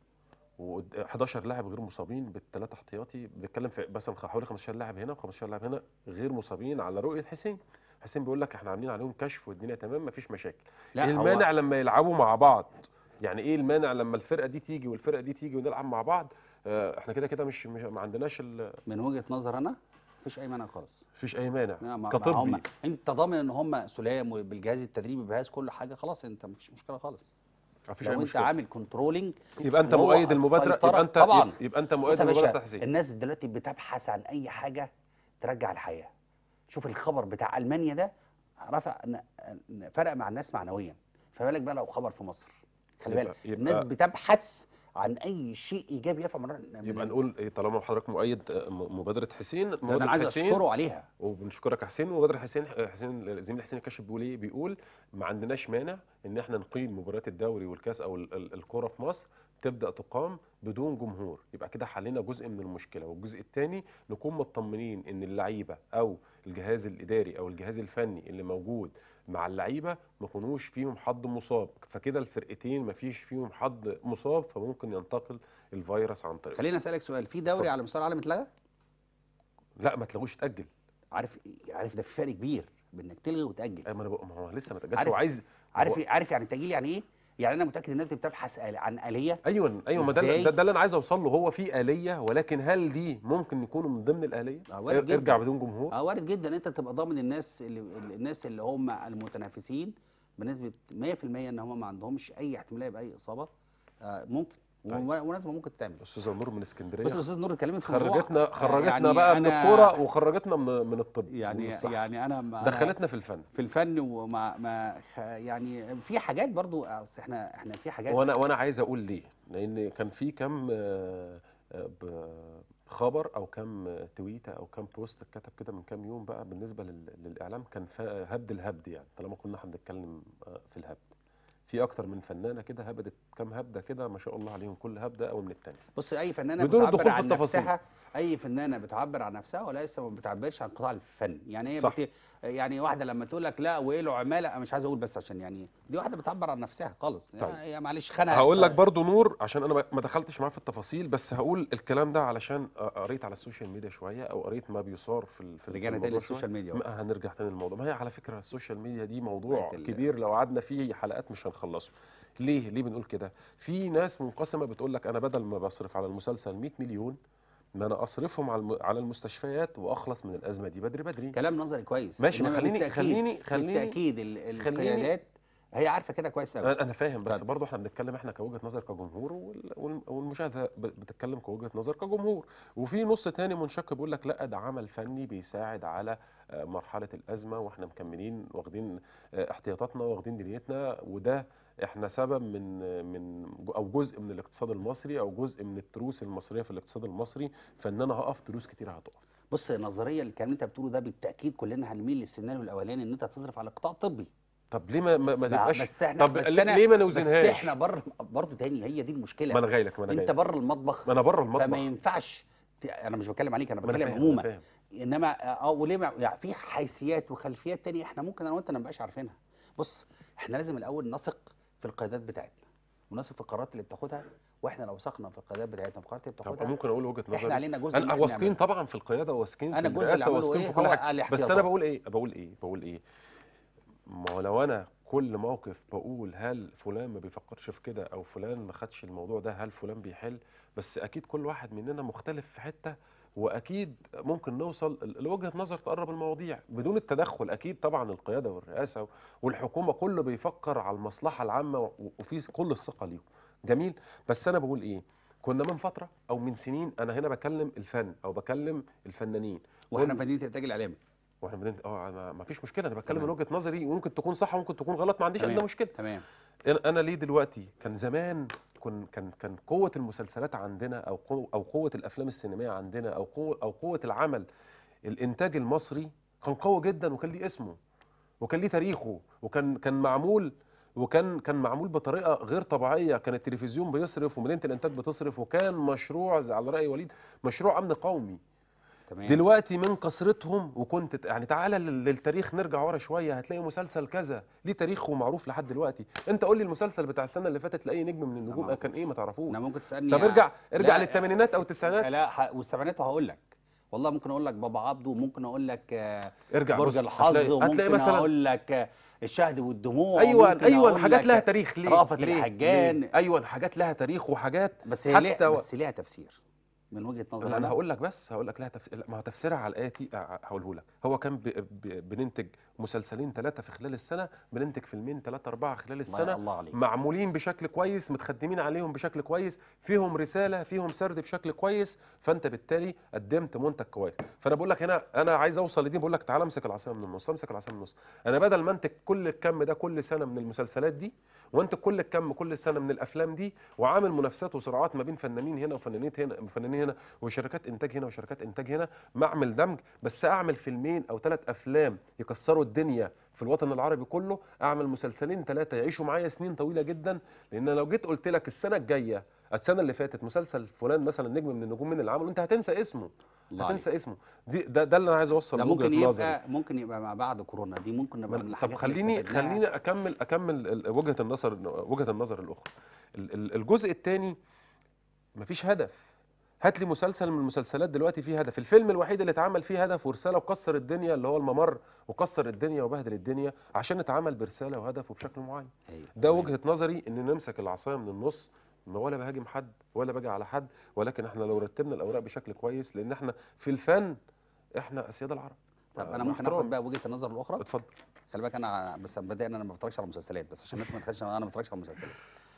و11 لاعب غير مصابين بالثلاثه احتياطي بنتكلم في مثلا حوالي 15 لاعب هنا و15 لاعب هنا غير مصابين على رؤيه حسين حسين بيقول لك احنا عاملين عليهم كشف والدنيا تمام مفيش مشاكل لا، ايه هو- المانع لما يلعبوا مع بعض يعني ايه المانع لما الفرقه دي تيجي والفرقه دي تيجي ونلعب مع بعض آه، احنا كده كده مش, مش ما عندناش ال- من وجهه نظر انا مفيش اي مانع خالص مفيش اي مانع لا، ما- ما كطبي هم انت ضامن ان هم سلام وبالجهاز التدريبي بجهاز كل حاجه خلاص انت مفيش مشكله خالص مفيش لو اي انت مشكله عامل كنترولنج يبقى انت وهو مؤيد المبادره السيطرة- يبقى انت طبعاً. يبقى انت بص مؤيد يا المبادره باشا تحسين الناس دلوقتي بتبحث عن اي حاجه ترجع الحياه شوف الخبر بتاع المانيا ده رفع ن- ن- فرق مع الناس معنويا فما بالك بقى لو خبر في مصر خلي يبقى- بالك يبقى- الناس بتبحث عن اي شيء ايجابي يرفع من من- يبقى نقول إيه طالما حضرتك مؤيد آه، م- مبادره حسين ده مبادره انا عايز حسين اشكره عليها وبنشكرك يا حسين ومبادره حسين حسين زميل حسين الكاشف بيقول ايه بيقول ما عندناش مانع ان احنا نقيم مباريات الدوري والكاس او ال- ال- الكره في مصر تبدا تقام بدون جمهور يبقى كده حلينا جزء من المشكله والجزء الثاني نكون مطمنين ان اللعيبه او الجهاز الاداري او الجهاز الفني اللي موجود مع اللعيبه ما يكونوش فيهم حد مصاب فكده الفرقتين ما فيش فيهم حد مصاب فممكن ينتقل الفيروس عن طريق خليني اسالك سؤال في دوري اتفضل. على مستوى العالم اتلغى لا ما تلغوش تاجل عارف عارف ده في فرق كبير بين انك تلغي وتاجل أي ما انا بق- ما هو لسه ما تاجلش عارف- هو عايز عارف هو- عارف يعني التاجيل يعني ايه يعني انا متاكد ان انت بتبحث آل- عن اليه ايوه ايوه ما ده إزاي؟ ده, ده اللي انا عايز اوصل له هو في اليه ولكن هل دي ممكن يكونوا من ضمن الاليه؟ آه، وارد جداً. ارجع بدون جمهور اه وارد جدا انت تبقى ضامن الناس اللي الناس اللي هم المتنافسين بنسبه 100% ان هم ما عندهمش اي احتماليه باي اصابه آه ممكن طيب. و- وناس ما ممكن تعمل استاذه نور من اسكندريه بص الاستاذ نور اتكلمت في الموضوع خرجتنا آه، خرجتنا يعني بقى من أنا- الكوره وخرجتنا من من الطب ومن يعني الصحة. يعني انا ما أنا دخلتنا في الفن في الفن وما ما خ- يعني في حاجات برضو أصل احنا احنا في حاجات وانا وانا عايز اقول ليه؟ لان كان في كم آه، آه، ب- خبر او كم آه، تويته او كم بوست اتكتب كده من كام يوم بقى بالنسبه لل- للاعلام كان فا- هبد الهبد يعني طالما كنا احنا بنتكلم آه، في الهبد في اكتر من فنانه كده هبدت كام هبده كده ما شاء الله عليهم كل هبده او من الثانيه بص اي فنانه بدون بتعبر الدخول في عن التفاصيل. نفسها اي فنانه بتعبر عن نفسها وليس ما بتعبرش عن قطاع الفن يعني هي صح. بت... يعني واحده لما تقول لك لا وايه له عماله أنا مش عايز اقول بس عشان يعني دي واحده بتعبر عن نفسها خالص طيب. يعني هي معلش خانها هقول لك برضو نور عشان انا ما- ما دخلتش معاه في التفاصيل بس هقول الكلام ده علشان قريت على السوشيال ميديا شويه او قريت ما بيثار في ال- في ال- في رجعنا تاني الموضوع شوية. للسوشيال ميديا ما هنرجع تاني للموضوع ما هي على فكره السوشيال ميديا دي موضوع بقت ال- كبير لو قعدنا فيه حلقات مش هنخلصه ليه ليه بنقول كده في ناس منقسمه بتقول لك انا بدل ما بصرف على المسلسل 100 مليون ما انا اصرفهم على الم- على المستشفيات واخلص من الازمه دي بدري بدري كلام نظري كويس ماشي، ما إنما خليني- بالتأكيد- خليني- خليني- بالتاكيد ال- خليني- القيادات هي عارفه كده كويس قوي انا أنا فاهم بس اتفضل. برضه احنا بنتكلم احنا كوجهه نظر كجمهور وال- وال- والمشاهده ب- بتتكلم كوجهه نظر كجمهور وفي نص تاني منشق بيقول لك لا ده عمل فني بيساعد على آه، مرحله الازمه واحنا مكملين واخدين آه، احتياطاتنا واخدين دنيتنا وده احنا سبب من آه، من ج- او جزء من الاقتصاد المصري او جزء من التروس المصريه في الاقتصاد المصري فان انا هقف تروس كتير هتقف بص نظريا الكلام اللي انت بتقوله ده بالتاكيد كلنا هنميل للسيناريو الاولاني ان انت تصرف على القطاع الطبي طب ليه ما ما, ما لا، تبقاش بس احنا طب بس ليه- أنا ليه ما بس نوزنهاش احنا بره برضه تاني هي دي المشكله ما انا جاي لك ما انا جاي انت لك. بره المطبخ ما انا بره فما المطبخ ينفعش ت- انا مش بتكلم عليك انا ما انا بتكلم فاهم أنا عموما فاهم. انما اه وليه ما- يعني في حيثيات وخلفيات تانية احنا ممكن انا وانت ما نبقاش عارفينها بص احنا لازم الاول نثق في القيادات بتاعتنا ونثق في القرارات اللي بتاخدها واحنا لو وثقنا في القيادات بتاعتنا في قرارات طب بتاخدها ممكن اقول وجهه نظري احنا علينا جزء إن انا إحنا واثقين نعمله. طبعا في القياده واثقين في أنا الجزء اللي الرئاسه أعمله واثقين إيه في كل هو حاجه بس الاحتياطات. انا بقول ايه بقول ايه بقول ايه ما هو لو انا كل موقف بقول هل فلان ما بيفكرش في كده او فلان ما خدش الموضوع ده هل فلان بيحل بس اكيد كل واحد مننا مختلف في حته واكيد ممكن نوصل ل- لوجهه نظر تقرب المواضيع بدون التدخل اكيد طبعا القياده والرئاسه والحكومه كله بيفكر على المصلحه العامه و- وفي كل الثقه ليهم جميل بس انا بقول ايه كنا من فتره او من سنين انا هنا بكلم الفن او بكلم الفنانين واحنا كل- في مدينه الانتاج الاعلامي واحنا بنت... اه أنا ما فيش مشكله انا بتكلم من تمام. وجهه نظري وممكن تكون صح وممكن تكون غلط ما عنديش ادنى تمام. مشكله تمام انا أنا ليه دلوقتي كان زمان كن كان كان قوه المسلسلات عندنا او قوة او قوه الافلام السينمائيه عندنا او قوه او قوه العمل الانتاج المصري كان قوي جدا وكان ليه اسمه وكان ليه تاريخه وكان كان معمول وكان كان معمول بطريقه غير طبيعيه كان التلفزيون بيصرف ومدينه الانتاج بتصرف وكان مشروع زي على راي وليد مشروع امن قومي تمام دلوقتي من كثرتهم وكنت ت- يعني تعالى لل- للتاريخ نرجع ورا شويه هتلاقي مسلسل كذا ليه تاريخه معروف لحد دلوقتي انت قول لي المسلسل بتاع السنه اللي فاتت لاي نجم من النجوم معروف. كان ايه ما تعرفوش انا ممكن تسالني طب يا- ارجع ارجع لا، للثمانينات او التسعينات لا ح- والسبعينات وهقول لك والله ممكن اقول لك بابا عبده وممكن اقول لك آه، ارجع برج بص الحظ هتلاقي, وممكن هتلاقي مثلا اقول لك آه، الشهد والدموع ايوه وممكن ايوه أقول حاجات لك لها تاريخ ليه رأفت ليه؟ الحجان ليه؟ ايوه حاجات لها تاريخ وحاجات بس هي حتى ليه و- بس ليها تفسير من وجهه نظري لا انا هقول لك بس هقول لك لها تفسير ما هو تفسيرها على الاتي هقوله لك هو كان ب... ب... بننتج مسلسلين ثلاثه في خلال السنه بننتج فيلمين ثلاثه اربعه خلال السنه الله عليك معمولين بشكل كويس متخدمين عليهم بشكل كويس فيهم رساله فيهم سرد بشكل كويس فانت بالتالي قدمت منتج كويس فانا بقول لك هنا انا عايز اوصل لدي بقول لك تعالى امسك العصايه من النص امسك العصايه من النص انا بدل ما انتج كل الكم ده كل سنه من المسلسلات دي وانتج كل الكم كل سنه من الافلام دي وعامل منافسات وصراعات ما بين فنانين هنا وفنانين هنا فنانين هنا وشركات انتاج هنا وشركات انتاج هنا ما اعمل دمج بس اعمل فيلمين او ثلاث افلام يكسروا الدنيا في الوطن العربي كله اعمل مسلسلين ثلاثه يعيشوا معايا سنين طويله جدا لان لو جيت قلت لك السنه الجايه السنه اللي فاتت مسلسل فلان مثلا نجم من النجوم من اللي عمله انت هتنسى اسمه الله عليك. هتنسى اسمه دي ده, ده اللي انا عايز اوصل ده له ممكن وجهة نظري. يبقى ممكن يبقى مع بعد كورونا دي ممكن نبقى من طب الحاجات اللي خليني استفدناها. خليني اكمل اكمل ال- وجهه النظر وجهه النظر الاخرى ال- ال- الجزء الثاني مفيش هدف هات لي مسلسل من المسلسلات دلوقتي فيه هدف الفيلم الوحيد اللي اتعمل فيه هدف ورساله وكسر الدنيا اللي هو الممر وكسر الدنيا وبهدل الدنيا عشان اتعمل برساله وهدف وبشكل معين أيوة. ده تمام. وجهه نظري ان نمسك العصايه من النص ما ولا بهاجم حد ولا باجي على حد ولكن احنا لو رتبنا الاوراق بشكل كويس لان احنا في الفن احنا اسياد العرب طب انا مع ممكن احترامي. اخد بقى وجهه النظر الاخرى اتفضل خلي بالك انا بس بدأنا انا ما بتفرجش على مسلسلات بس عشان الناس ما تخش انا ما بتفرجش على مسلسلات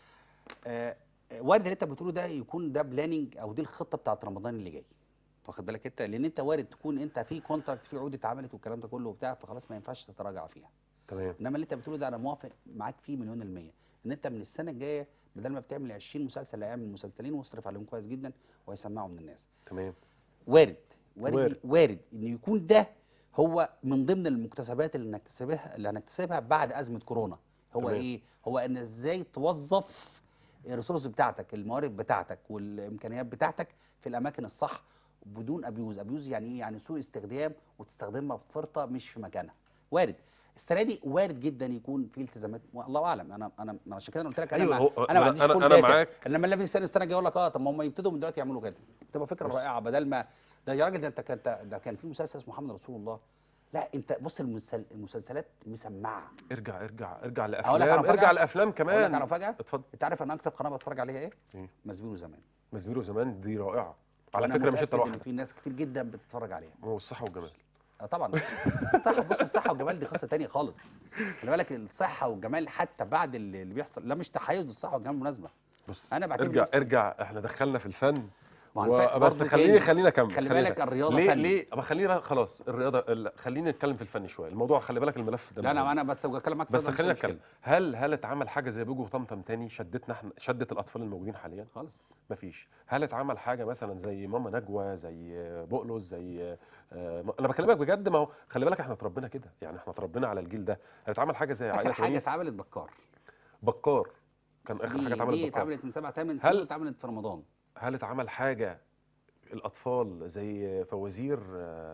آه وارد اللي انت بتقوله ده يكون ده بلاننج او دي الخطه بتاعت رمضان اللي جاي واخد بالك انت لان انت وارد تكون انت في كونتراكت في عقود اتعملت والكلام ده كله وبتاع فخلاص ما ينفعش تتراجع فيها تمام انما اللي انت بتقوله ده انا موافق معاك فيه مليون المية ان انت من السنه الجايه بدل ما بتعمل 20 مسلسل اعمل مسلسلين واصرف عليهم كويس جدا وهيسمعوا من الناس تمام وارد وارد وارد. وارد, وارد ان يكون ده هو من ضمن المكتسبات اللي هنكتسبها اللي هنكتسبها بعد ازمه كورونا هو تمام. ايه هو ان ازاي توظف الريسورس بتاعتك الموارد بتاعتك والامكانيات بتاعتك في الاماكن الصح بدون ابيوز ابيوز يعني ايه يعني سوء استخدام وتستخدمها في فرطه مش في مكانها وارد السنه دي وارد جدا يكون في التزامات والله اعلم انا انا أنا عشان كده أنا قلت لك انا أيوة، ما هو- انا ما أنا- عنديش أنا- فول أنا داتا. معاك. انما اللي السنه السنه الجايه يقول لك اه طب ما هم يبتدوا من دلوقتي يعملوا كده تبقى فكره بص. رائعه بدل ما ده يا راجل ده انت كان ده كان في مسلسل اسمه محمد رسول الله لا انت بص المسل... المسلسلات مسمعه ارجع ارجع ارجع أقول لك على لافلام مفاجأة؟ ارجع لافلام اقول لك كمان على مفاجاه اتفضل انت عارف انا اكتر قناه بتفرج عليها ايه؟ إيه؟ مسبيرو زمان مزميرو زمان دي رائعه على وأنا فكره مش انت متأكد إن لوحدك في ناس كتير جدا بتتفرج عليها هو الصحه والجمال اه طبعا صح بص الصحه والجمال دي قصه تانية خالص خلي بالك الصحه والجمال حتى بعد اللي اللي بيحصل لا مش تحيز للصحه والجمال بالمناسبه بص أنا بعتبر ارجع نفسي- ارجع احنا دخلنا في الفن ما هو الفن و... بس برضه خليني تاني. خليني اكمل خلي خليني بالك أكمل. الرياضة ليه فن. ليه ما خليني بقى خلاص الرياضه ال... خليني نتكلم في الفن شويه الموضوع خلي بالك الملف ده لا مهم. انا انا بس بتكلم معاك في بس الرياضة، خلينا مش مشكلة. نتكلم هل هل اتعمل حاجه زي بوجو وطمطم تاني شدتنا احنا شدت الاطفال الموجودين حاليا خالص مفيش هل اتعمل حاجه مثلا زي ماما نجوى زي بقلص زي آه، انا بكلمك بجد ما هو خلي بالك احنا اتربينا كده يعني احنا اتربينا على الجيل ده هل اتعمل حاجه زي اخر عائله حاجه ونيس اتعملت بكار بكار كان بس اخر دي- حاجه اتعملت دي بكار اتعملت من سبع ثمان هل- سنين اتعملت في رمضان هل اتعمل حاجه الاطفال زي فوازير آه،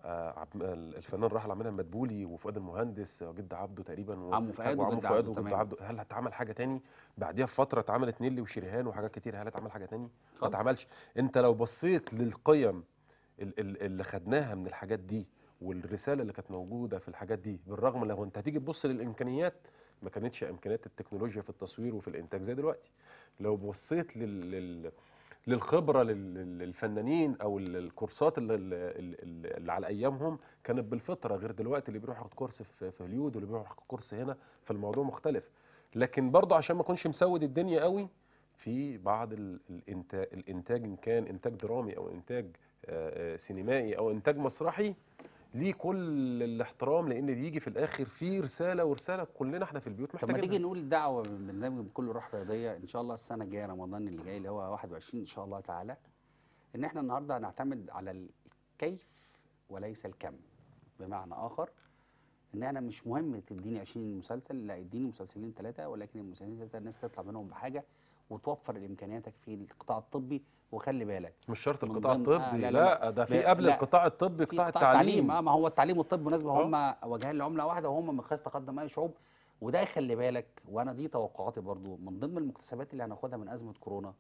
آه، عب- الفنان الراحل عبد المنعم مدبولي وفؤاد المهندس وجد عبده تقريبا و- عمو فؤاد وعمو وجد فؤاد عبده، وجد تمام. عبده هل هتعمل حاجه تاني بعديها بفتره اتعملت نيلي وشريهان وحاجات كتير هل هتعمل حاجه تاني ما خالص. اتعملش انت لو بصيت للقيم ال- ال- اللي خدناها من الحاجات دي والرساله اللي كانت موجوده في الحاجات دي بالرغم لو انت هتيجي تبص للامكانيات ما كانتش امكانيات التكنولوجيا في التصوير وفي الانتاج زي دلوقتي لو بصيت لل, لل للخبره لل- لل- للفنانين او ال- الكورسات اللي, اللي, اللي على ايامهم كانت بالفطره غير دلوقتي اللي بيروح ياخد كورس في في هوليود واللي بيروح ياخد كورس هنا فالموضوع مختلف لكن برضه عشان ما اكونش مسود الدنيا قوي في بعض ال- الانتاج الانتاج ان كان انتاج درامي او انتاج آه، آه، سينمائي او انتاج مسرحي ليه كل الاحترام لان بيجي في الاخر فيه رساله ورساله كلنا احنا في البيوت طب ما محتاجين تيجي نقول دعوه من برنامج بكل روح رياضيه ان شاء الله السنه الجايه رمضان اللي جاي اللي هو 21 ان شاء الله تعالى ان احنا النهارده هنعتمد على الكيف وليس الكم بمعنى اخر ان انا مش مهم تديني 20 مسلسل لا اديني مسلسلين ثلاثه ولكن المسلسلين الثلاثه الناس تطلع منهم بحاجه وتوفر امكانياتك في القطاع الطبي وخلي بالك مش شرط من القطاع ضمن- آه، الطبي لا، لا, لا، لا ده ب- في قبل لا، القطاع الطبي في قطاع التعليم اه ما هو التعليم والطب بالمناسبه آه. هم وجهان لعمله واحده وهم مقياس تقدم اي شعوب وده خلي بالك وانا دي توقعاتي برضو من ضمن المكتسبات اللي هناخدها من ازمه كورونا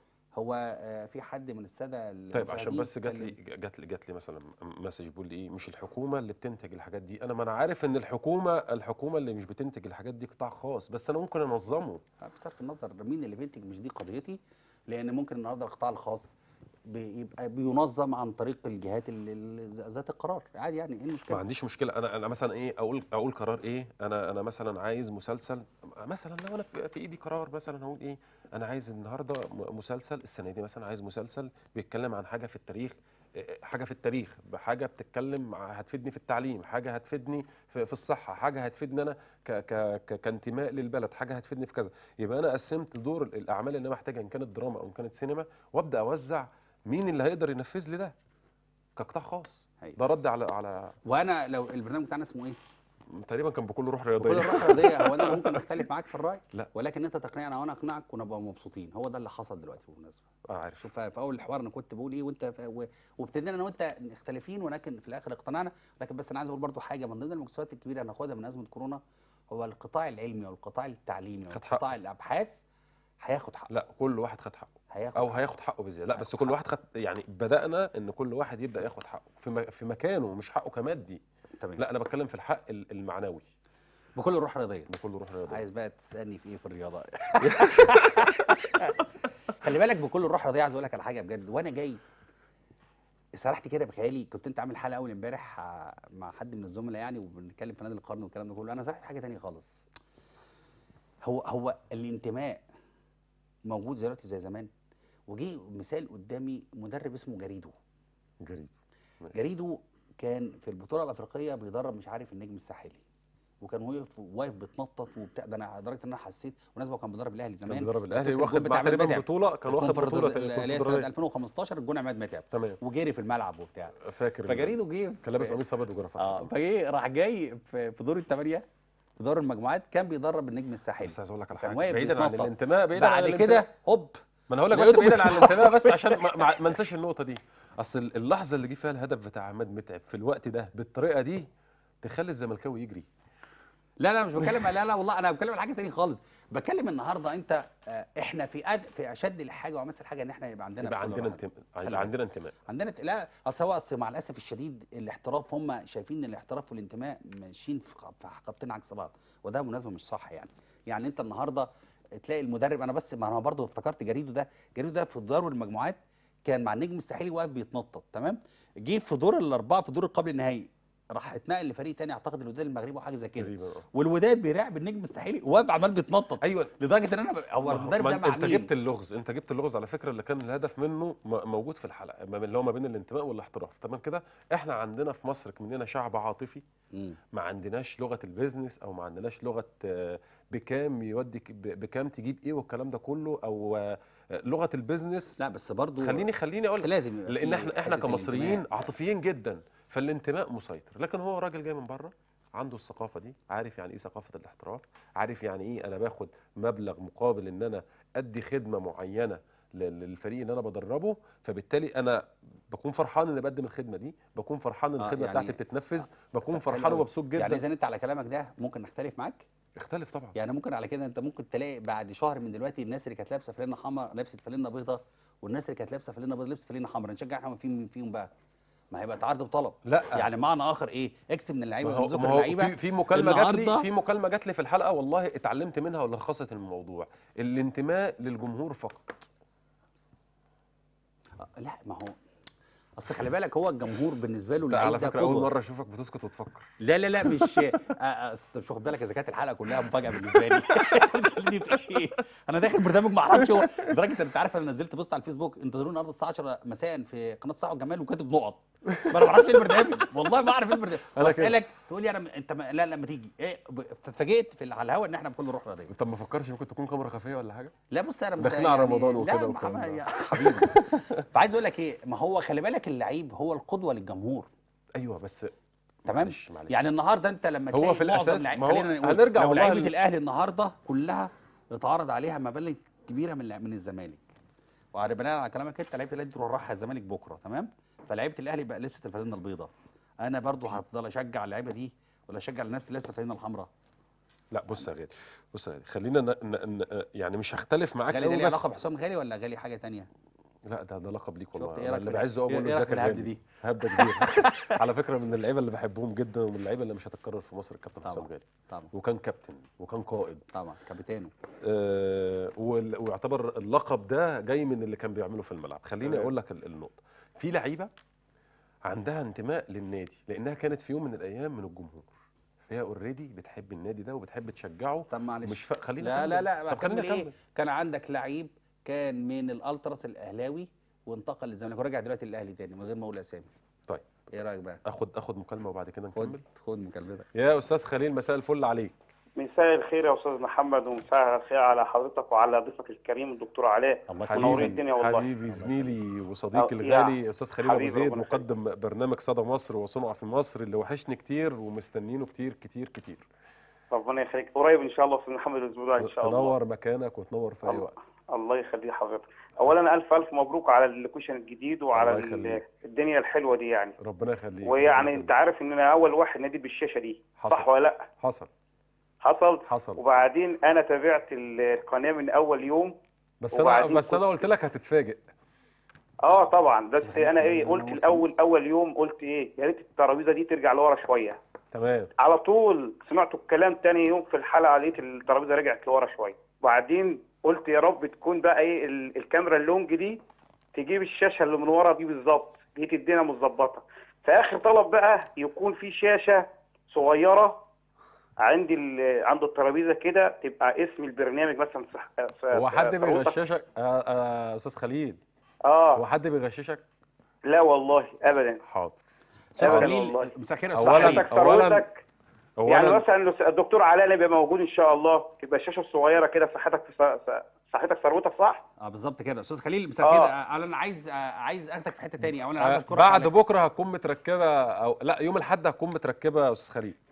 هو آه، في حد من الساده طيب عشان المشاهدين بس جات لي اتكلم- جات لي جات لي مثلا مسج بيقول لي ايه مش الحكومه اللي بتنتج الحاجات دي انا ما انا عارف ان الحكومه الحكومه اللي مش بتنتج الحاجات دي قطاع خاص بس انا ممكن انظمه آه، بصرف النظر مين اللي بينتج مش دي قضيتي لان ممكن النهارده القطاع الخاص بيبقى بينظم عن طريق الجهات اللي- اللي ذات القرار عادي يعني ايه ما المشكله عنديش مشكله انا انا مثلا ايه اقول اقول قرار ايه انا انا مثلا عايز مسلسل مثلا لو انا في في ايدي قرار مثلا هقول ايه انا عايز النهارده م- مسلسل السنه دي مثلا عايز مسلسل بيتكلم عن حاجه في التاريخ إيه، حاجه في التاريخ بحاجه بتتكلم ع- هتفيدني في التعليم حاجه هتفيدني في, في الصحه حاجه هتفيدني انا ك ك ك كانتماء للبلد حاجه هتفيدني في كذا يبقى انا قسمت دور ال- الاعمال اللي انا محتاجها ان كانت دراما او ان كانت سينما وابدا اوزع مين اللي هيقدر ينفذ لي ده كقطاع خاص هي. ده رد على على وانا لو البرنامج بتاعنا اسمه ايه تقريبا كان بكل روح بكل رياضيه الروح الرياضيه هو انا ممكن اختلف معاك في الراي لا. ولكن انت تقنعني وانا اقنعك ونبقى مبسوطين هو ده اللي حصل دلوقتي بالمناسبه اه عارف شوف في اول الحوار انا كنت بقول ايه وانت ف... و... وابتدينا انا وانت مختلفين ولكن في الاخر اقتنعنا لكن بس انا عايز اقول برضو حاجه من ضمن المكتسبات الكبيره اللي هناخدها من ازمه كورونا هو القطاع العلمي والقطاع التعليمي خد حقه. وقطاع الابحاث هياخد حقه لا كل واحد خد حقه هياخد او حقه. هياخد حقه بزياده لا بس هياخد كل حقه. واحد خد يعني بدانا ان كل واحد يبدا ياخد حقه في م- في مكانه مش حقه كمادي تمام لا انا بتكلم في الحق ال- المعنوي بكل الروح الرياضيه بكل روح رياضيه عايز بقى تسالني في ايه في الرياضه خلي بالك بكل الروح الرياضيه عايز اقول لك على حاجه بجد وانا جاي سرحت كده بخيالي كنت انت عامل حلقه اول امبارح آه، مع حد من الزملاء يعني وبنتكلم في نادي القرن والكلام ده كله انا سرحت في حاجه تانية خالص هو هو الانتماء موجود زي دلوقتي زي زمان وجي مثال قدامي مدرب اسمه جريدو جريد ماشي. جريدو كان في البطوله الافريقيه بيدرب مش عارف النجم الساحلي وكان واقف واقف بيتنطط وبتاع ده انا لدرجه ان انا حسيت بالمناسبه هو كان بيدرب الاهلي زمان كان بيدرب الاهلي الجون واخد بتاع معاه عماد تقريبا متعب. بطوله كان واخد الكونفدرالية- بطوله اللي هي سنه الكونفدرالية. 2015 الجون عماد متعب تمام وجري في الملعب وبتاع فاكر ال- فجريدو جه كان لابس في- قميص ابيض وجرافات اه فجه راح جاي في في دور الثمانيه في دور المجموعات كان بيدرب النجم الساحلي بس عايز اقول لك على كان حاجه واقف بعيدا عن بيتنطط. الانتماء بعيدا عن بعد الانتماء كده هوب ما انا هقول لك بس لقيته بعيدا عن بي- الانتماء بس عشان ما, ما, ما انساش النقطه دي اصل اللحظه اللي جه فيها الهدف بتاع عماد متعب في الوقت ده بالطريقه دي تخلي الزملكاوي يجري لا لا مش بتكلم لا لا والله انا بتكلم على حاجه تانية خالص بتكلم النهارده انت آه، احنا في أد في اشد الحاجه وامثل حاجه ان احنا يبقى عندنا يبقى في كل عندنا واحد. انتماء خلي يبقى بالك. عندنا انتماء عندنا ت- لا اصل هو اصل مع الاسف الشديد الاحتراف هم شايفين ان الاحتراف والانتماء ماشيين في خ- في خطين عكس بعض وده مناسبه مش صح يعني يعني انت النهارده تلاقي المدرب انا بس ما انا برضه افتكرت جريدو ده جريدو ده في دور المجموعات كان مع النجم الساحلي واقف بيتنطط تمام جه في دور الاربعه في دور قبل النهائي راح اتنقل لفريق تاني اعتقد الوداد المغربي او حاجه زي كده تقريبا اه والوداد بيراعب النجم الساحلي وواقف عمال بيتنطط ايوه لدرجه ان انا ب- هو ما هو- المدرب ما ده انت مع انت مين؟ جبت اللغز انت جبت اللغز على فكره اللي كان الهدف منه م- موجود في الحلقه ما بين- اللي هو ما بين الانتماء والاحتراف تمام كده احنا عندنا في مصر مننا شعب عاطفي مم. ما عندناش لغه البيزنس او ما عندناش لغه آه، بكام يودي ب- بكام تجيب ايه والكلام ده كله او آه، لغه البيزنس لا بس برضه خليني خليني اقول بس لازم يبقى لان في احنا احنا حتة كمصريين الانتماء. عاطفيين جدا فالانتماء مسيطر لكن هو راجل جاي من بره عنده الثقافه دي عارف يعني ايه ثقافه الاحتراف عارف يعني ايه انا باخد مبلغ مقابل ان انا ادي خدمه معينه لل- للفريق اللي انا بدربه فبالتالي انا بكون فرحان اني بقدم الخدمه دي بكون فرحان ان آه، الخدمه يعني- بتاعتي بتتنفذ بكون حلو فرحان أوي. ومبسوط جدا يعني اذا انت على كلامك ده ممكن نختلف معاك اختلف طبعا يعني ممكن على كده انت ممكن تلاقي بعد شهر من دلوقتي الناس اللي كانت لابسه فانلة حمراء لبست فانلة بيضاء والناس اللي كانت لابسه فانلة بيضاء لبست فانلة حمراء نشجع احنا فيهم مين فيهم بقى ما هيبقى عرض وطلب لا يعني معنى اخر ايه اكس من اللعيبه ما هو, ونذكر ما هو اللعيبه في, في مكالمه جات لي النهاردة- في مكالمه جات لي في الحلقه والله اتعلمت منها ولخصت الموضوع الانتماء للجمهور فقط آه، لا ما هو اصل خلي بالك هو الجمهور بالنسبه له ده اللعيب على ده فكره اول قدوة. مره اشوفك بتسكت وتفكر لا لا لا مش آه، آه، أصل مش واخد بالك اذا كانت الحلقه كلها مفاجاه بالنسبه لي بتكلمني في ايه انا داخل برنامج ما اعرفش هو لدرجه انت عارف انا نزلت بوست على الفيسبوك انتظرونا النهارده الساعه 10 مساء في قناه صح والجمال وكاتب نقط ما انا ما اعرفش ايه البرنامج والله ما اعرف ايه البرنامج أنا كده. بسالك تقول لي انا انت ما لا لما تيجي ايه ب- اتفاجئت في على الهوا ان احنا بكل روح رياضيه طب ما فكرش ممكن تكون كاميرا خفيه ولا حاجه لا بص انا داخلين على رمضان وكده لا والكلام محمد ده. يا حبيبي فعايز اقول لك ايه ما هو خلي بالك اللعيب هو القدوه للجمهور ايوه بس تمام معلش معلش يعني النهارده انت لما هو تلاقي في معظم الأساس- لعي- ما هو خلينا نقول هنرجع لو والله لعيبه ال- الاهلي النهارده كلها اتعرض عليها مبالغ كبيره من من الزمالك وعلى بناء على كلامك انت لعيبه الاهلي تروح رايحه الزمالك بكره تمام فلعيبه الاهلي بقى لبست الفانله البيضاء انا برضو هفضل اشجع اللعيبه دي ولا اشجع لنفسي اللي لابسه الفانله الحمراء لا بص يا غالي بص يا غالي خلينا ن... ن... ن... يعني مش هختلف معاك غالي ده قوي ليه بس علاقه بحسام غالي ولا غالي حاجه تانية لا ده ده لقب ليك والله شفت ايه أنا رايك اللي في- بعزه قوي ايه بقول له رايك ازيك في يا الهبد غالي دي هبده كبير على فكره من اللعيبه اللي بحبهم جدا ومن اللعيبه اللي مش هتتكرر في مصر الكابتن حسام طبعا غالي طبعا وكان كابتن وكان قائد طبعا كابيتانو آه وال- ويعتبر اللقب ده جاي من اللي كان بيعمله في الملعب خليني تمام. اقول لك ال- النقطه في لعيبه عندها انتماء للنادي لانها كانت في يوم من الايام من الجمهور فهي اوريدي بتحب النادي ده وبتحب تشجعه طب معلش مش ف... خلينا لا أكمل. لا لا طب خلينا هتعمل ايه اكمل كان عندك لعيب كان من الالتراس الاهلاوي وانتقل للزمالك ورجع دلوقتي الاهلي تاني من غير ما اقول اسامي طيب ايه رايك بقى اخد اخد مكالمه وبعد كده خد نكمل خد مكالمتك يا استاذ خليل مساء الفل عليك مساء الخير يا استاذ محمد ومساء الخير على حضرتك وعلى ضيفك الكريم الدكتور علاء الله منورين يخليك الدنيا والله. حبيبي زميلي وصديقي أه، الغالي استاذ خليل ابو حبيبي زيد ربنا يخليك. مقدم برنامج صدى مصر وصنع في مصر اللي وحشني كتير ومستنينه كتير كتير كتير ربنا يخليك قريب ان شاء الله استاذ محمد الاسبوع ان شاء الله تنور مكانك وتنور في اي الله. وقت الله يخلي حضرتك اولا الف الف مبروك على اللوكيشن الجديد وعلى الله يخليك. ال- الدنيا الحلوه دي يعني ربنا يخليك ربنا ويعني يخليك. انت عارف ان انا اول واحد نادي بالشاشه دي حصل. صح ولا لا حصل حصل حصل وبعدين انا تابعت ال- القناه من اول يوم بس انا وبعدين بس انا كنت- قلت لك هتتفاجئ اه طبعا بس انا ايه أنا قلت أول الاول خميس. اول يوم قلت ايه يا ريت الترابيزه دي ترجع لورا شويه تمام على طول سمعت الكلام تاني يوم في الحلقه لقيت الترابيزه رجعت لورا شويه وبعدين قلت يا رب تكون بقى ايه ال- الكاميرا اللونج دي تجيب الشاشه اللي من ورا دي بالظبط لقيت الدنيا متظبطه فاخر طلب بقى يكون في شاشه صغيره عندي ال- عند الترابيزه كده تبقى اسم البرنامج مثلا صح هو حد ثروتك. بيغششك آه آه استاذ خليل هو اه حد بيغششك لا والله ابدا حاضر استاذ أبداً خليل والله. مساء الخير يا أولاً- استاذ خليل حضرتك أولاً- ثروتك يعني اولا مثلا الدكتور علاء يبقى موجود ان شاء الله تبقى الشاشه الصغيره كده صحتك في ص- ص- صحتك ثروتك صح؟ اه بالظبط كده استاذ خليل مساء الخير آه. آه، انا عايز آه، عايز اخدك في حته تاني اولا عايز آه اشكرك بعد على- بكره هتكون متركبه او لا يوم الاحد هتكون متركبه يا استاذ خليل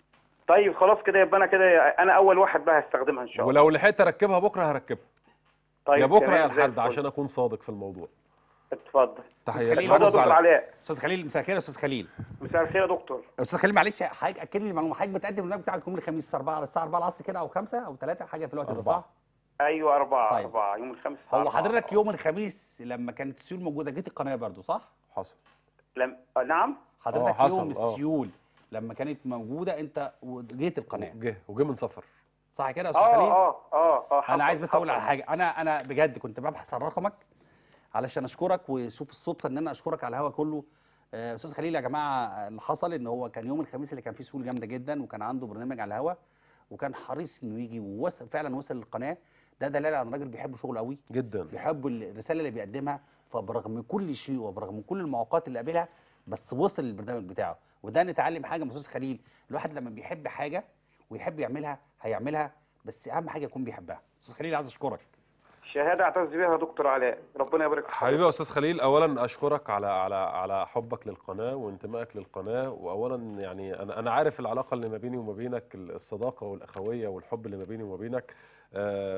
طيب خلاص كده يبقى انا كده انا اول واحد بقى هستخدمها ان شاء الله ولو لحقت اركبها بكره هركبها طيب يا بكره تمام، يا زي الحد الفل. عشان اكون صادق في الموضوع اتفضل تحياتي خليل، اتفضل يا بص دكتور على- علاء استاذ خليل مساء الخير يا استاذ خليل مساء الخير يا دكتور استاذ خليل معلش حضرتك اكد لي المعلومه حضرتك بتقدم البرنامج بتاعك يوم الخميس 4 على الساعه 4 العصر كده او 5 او 3 حاجه في الوقت ده أربعة. صح؟ ايوه أربعة طيب. أربعة يوم الخميس الساعة هو أربعة. حضرتك يوم الخميس لما كانت السيول موجوده جيت القناه برضو صح؟ حصل لم... آه، نعم حضرتك حصل، يوم آه. السيول لما كانت موجوده انت جيت القناه جه وجه من سفر صح كده يا استاذ اه خليل؟ اه اه اه حصل- انا عايز بس اقول حصل. على حاجه انا انا بجد كنت ببحث عن رقمك علشان اشكرك وشوف الصدفه ان انا اشكرك على الهوا كله آه، استاذ خليل يا جماعه اللي حصل ان هو كان يوم الخميس اللي كان فيه سيول جامده جدا وكان عنده برنامج على الهوا وكان حريص انه يجي ووصل فعلا وصل للقناه ده دلاله على راجل بيحب شغله قوي جدا بيحب الرساله اللي بيقدمها فبرغم كل شيء وبرغم كل المعوقات اللي قابلها بس وصل للبرنامج بتاعه وده نتعلم حاجه من استاذ خليل الواحد لما بيحب حاجه ويحب يعملها هيعملها بس اهم حاجه يكون بيحبها استاذ خليل عايز اشكرك شهادة اعتز بها يا دكتور علاء ربنا يبارك في حبيبي يا استاذ خليل اولا اشكرك على على على حبك للقناه وانتمائك للقناه واولا يعني انا انا عارف العلاقه اللي ما بيني وما بينك الصداقه والاخويه والحب اللي ما بيني وما بينك آه،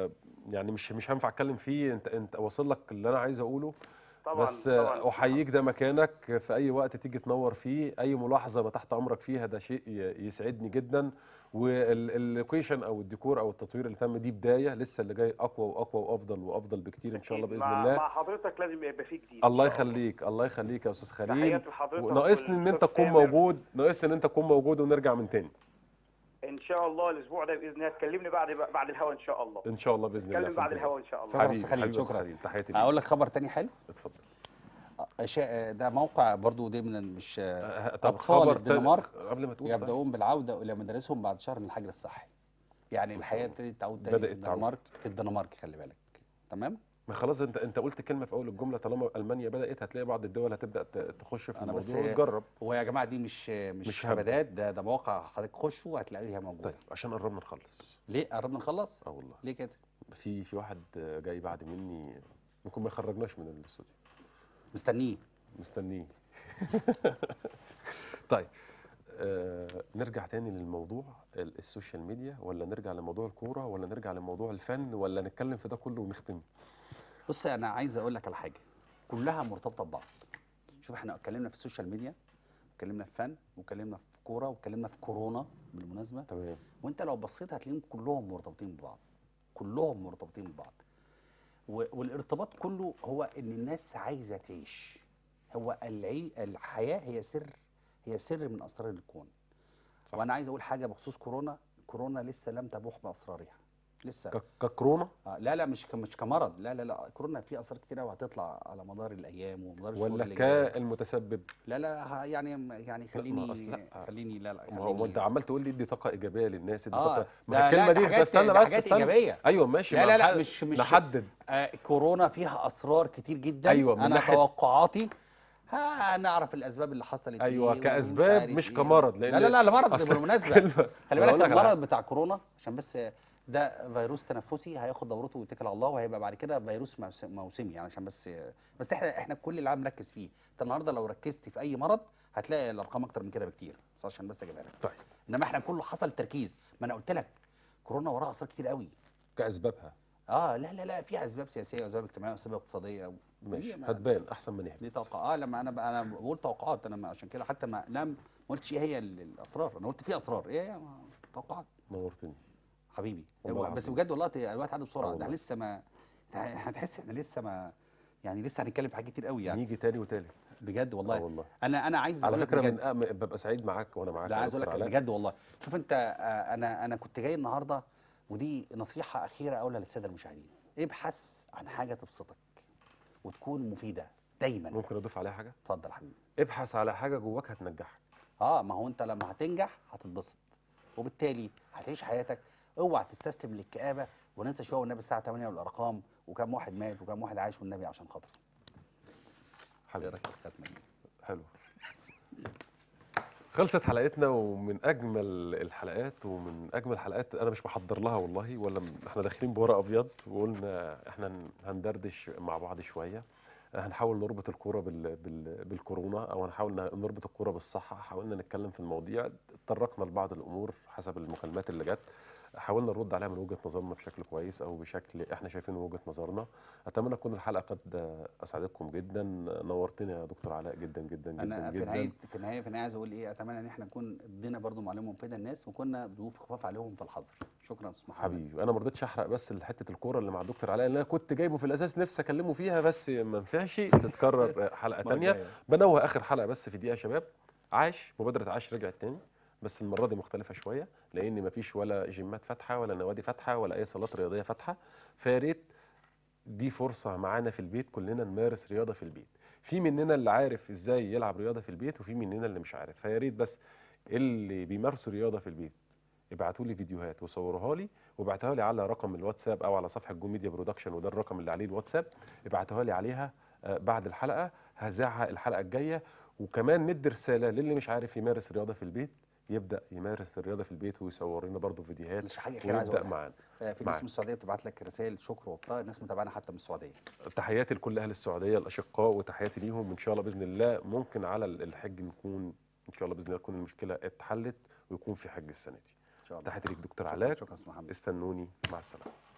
يعني مش مش هينفع اتكلم فيه انت انت واصل لك اللي انا عايز اقوله طبعا بس طبعا آه، احييك ده مكانك في اي وقت تيجي تنور فيه اي ملاحظه انا تحت امرك فيها ده شيء ي- يسعدني جدا واللوكيشن او الديكور او التطوير اللي تم دي بدايه لسه اللي جاي اقوى واقوى وافضل وافضل بكتير ان شاء الله أكيد. باذن مع الله مع حضرتك لازم يبقى فيه جديد الله إن شاء يخليك الله يخليك يا استاذ خليل تحياتي لحضرتك وناقصني ان انت والأستاذ تكون تامر. موجود ناقصني ان انت تكون موجود ونرجع من تاني ان شاء الله الاسبوع ده باذن الله تكلمني بعد بعد الهوا ان شاء الله ان شاء الله باذن الله نتكلم في بعد انتظار. الهوا ان شاء الله شكرا حبيبي أستاذ خليل، حبيبي يا أستاذ شكرا. خليل تحياتي ليك اقول لك خبر تاني حلو اتفضل أشياء ده موقع برضو ده من مش آه، طب أطفال خبر تاني الدنمارك قبل ما تقول طيب. يبدأون بالعودة إلى مدارسهم بعد شهر من الحجر الصحي يعني ما شاء الحياة الله. ابتدت تعود تاني بدأت في تعود. الدنمارك في الدنمارك خلي بالك تمام ما خلاص انت انت قلت كلمه في اول الجمله طالما المانيا بدات هتلاقي بعض الدول هتبدا ت- تخش في أنا بس الموضوع وتجرب هو يا جماعة دي مش مش, مش هبدأ. هبدات ده ده مواقع حضرتك خشوا هتلاقيها موجودة طيب عشان قربنا نخلص ليه قربنا نخلص اه والله ليه كده في في واحد جاي بعد مني ممكن ما يخرجناش من الاستوديو مستنيه مستنيه طيب آه نرجع تاني للموضوع ال- السوشيال ميديا ولا نرجع لموضوع الكوره ولا نرجع لموضوع الفن ولا نتكلم في ده كله ونختم بص انا عايز اقول لك على حاجه كلها مرتبطه ببعض شوف احنا اتكلمنا في السوشيال ميديا اتكلمنا في فن واتكلمنا في كوره واتكلمنا في كورونا بالمناسبه تمام وانت لو بصيت هتلاقيهم كلهم مرتبطين ببعض كلهم مرتبطين ببعض و- والارتباط كله هو ان الناس عايزه تعيش هو العي... الحياه هي سر هي سر من اسرار الكون صح. وانا عايز اقول حاجه بخصوص كورونا كورونا لسه لم تبوح باسرارها لسه ك- ككورونا آه لا لا مش ك- مش كمرض لا لا لا كورونا فيه اسرار كتير قوي هتطلع على مدار الايام ومدار الشهور ولا اللي جايه كالمتسبب لا لا ها- يعني يعني خليني أصل لا. خليني لا لا ما هو خليني انت عمال تقول لي ادي طاقه ايجابيه للناس ادي اه طاقه ما ده- الكلمه لا، دي ده حاجات- استنى ده بس حاجات استنى إيجابية. ايوه ماشي لا ما لا لا نح- مش مش نحدد آه كورونا فيها اسرار كتير جدا أيوة، من انا ناحية- توقعاتي هنعرف الاسباب اللي حصلت ايوه إيه ومش كاسباب عارف مش إيه. كمرض لان لا لا لا المرض أصل بالمناسبه كلمة- خلي أنا بالك أقول لك على المرض بتاع كورونا عشان بس ده فيروس تنفسي هياخد دورته ويتكل على الله وهيبقى بعد كده فيروس موس- موسمي يعني عشان بس بس احنا احنا كل العام مركز فيه انت النهارده لو ركزت في اي مرض هتلاقي الارقام اكتر من كده بكتير بس عشان بس اجيبها لك طيب انما احنا كله حصل تركيز ما انا قلت لك كورونا وراها اسرار كتير قوي كاسبابها اه لا لا لا في اسباب سياسيه واسباب اجتماعيه واسباب اقتصاديه ماشي هي ما- هتبان احسن ما نهبط دي توقع اه لما انا ب- انا بقول توقعات انا ما عشان كده حتى ما لم ما قلتش ايه هي ال- الاسرار انا قلت في اسرار ايه هي ما- توقعات نورتني حبيبي والله هو- بس العظيم. بجد والله ت- الوقت عدى آه بسرعه ده والله. احنا لسه ما هتحس احنا لسه ما يعني لسه هنتكلم في حاجات كتير قوي يعني نيجي تاني وتالت بجد آه والله والله انا انا عايز على اقول لك فكره من بجد أم... ببقى سعيد معاك وانا معاك لا يا عايز اقول دكتور لك علاء. بجد والله شوف انت آه، انا انا كنت جاي النهارده ودي نصيحه اخيره اقولها للساده المشاهدين ابحث عن حاجه تبسطك وتكون مفيده دايما ممكن اضيف عليها حاجه اتفضل يا حبيبي ابحث على حاجه جواك هتنجحك اه ما هو انت لما هتنجح هتتبسط وبالتالي هتعيش حياتك اوعى تستسلم للكآبه وننسى شويه والنبي الساعه 8 والارقام وكم واحد مات وكم واحد عايش والنبي عشان خاطره حبيبي رايك في الختمه دي؟ حلو خلصت حلقتنا ومن اجمل الحلقات ومن اجمل حلقات انا مش محضر لها والله ولا م- احنا داخلين بورق ابيض وقلنا احنا ن- هندردش مع بعض شويه هنحاول نربط الكوره بال... بال... بالكورونا او هنحاول ن- نربط الكوره بالصحه حاولنا نتكلم في المواضيع تطرقنا لبعض الامور حسب المكالمات اللي جت حاولنا نرد عليها من وجهه نظرنا بشكل كويس او بشكل احنا شايفينه من وجهه نظرنا اتمنى تكون الحلقه قد اسعدتكم جدا نورتني يا دكتور علاء جدا جدا جدا انا في جدا نهايه في النهايه في النهايه عايز اقول ايه اتمنى ان احنا نكون ادينا برضو معلومه مفيده للناس وكنا ضيوف خفاف عليهم في الحظر شكرا يا استاذ محمد حبيبي انا ما رضيتش احرق بس حته الكوره اللي مع الدكتور علاء اللي انا كنت جايبه في الاساس نفسي اكلمه فيها بس ما ينفعش تتكرر حلقه المرة تانية الجاية. بنوه اخر حلقه بس في دقيقه يا شباب عاش مبادره عاش رجعت تاني بس المره دي مختلفه شويه لان مفيش ولا جيمات فاتحه ولا نوادي فاتحه ولا اي صالات رياضيه فاتحه فيا ريت دي فرصه معانا في البيت كلنا نمارس رياضه في البيت في مننا اللي عارف ازاي يلعب رياضه في البيت وفي مننا اللي مش عارف فيا ريت بس اللي بيمارسوا رياضه في البيت ابعتوا لي فيديوهات وصوروها لي وابعتوها لي على رقم الواتساب او على صفحه جو ميديا برودكشن وده الرقم اللي عليه الواتساب ابعتوها لي عليها آه، بعد الحلقه هذاعها الحلقه الجايه وكمان ندي رساله للي مش عارف يمارس رياضه في البيت يبدا يمارس الرياضه في البيت ويصور لنا برضه فيديوهات مش حاجه اخيره عايز ويبدا اقولها معانا آه، في ناس معاك. من السعوديه بتبعت لك رسائل شكر وبتاع الناس متابعانا حتى من السعوديه تحياتي لكل اهل السعوديه الاشقاء وتحياتي ليهم ان شاء الله باذن الله ممكن على الحج نكون ان شاء الله باذن الله تكون المشكله اتحلت ويكون في حج السنه دي ان شاء الله تحياتي ليك دكتور شكراً- علاء شكرا يا استاذ محمد استنوني مع السلامه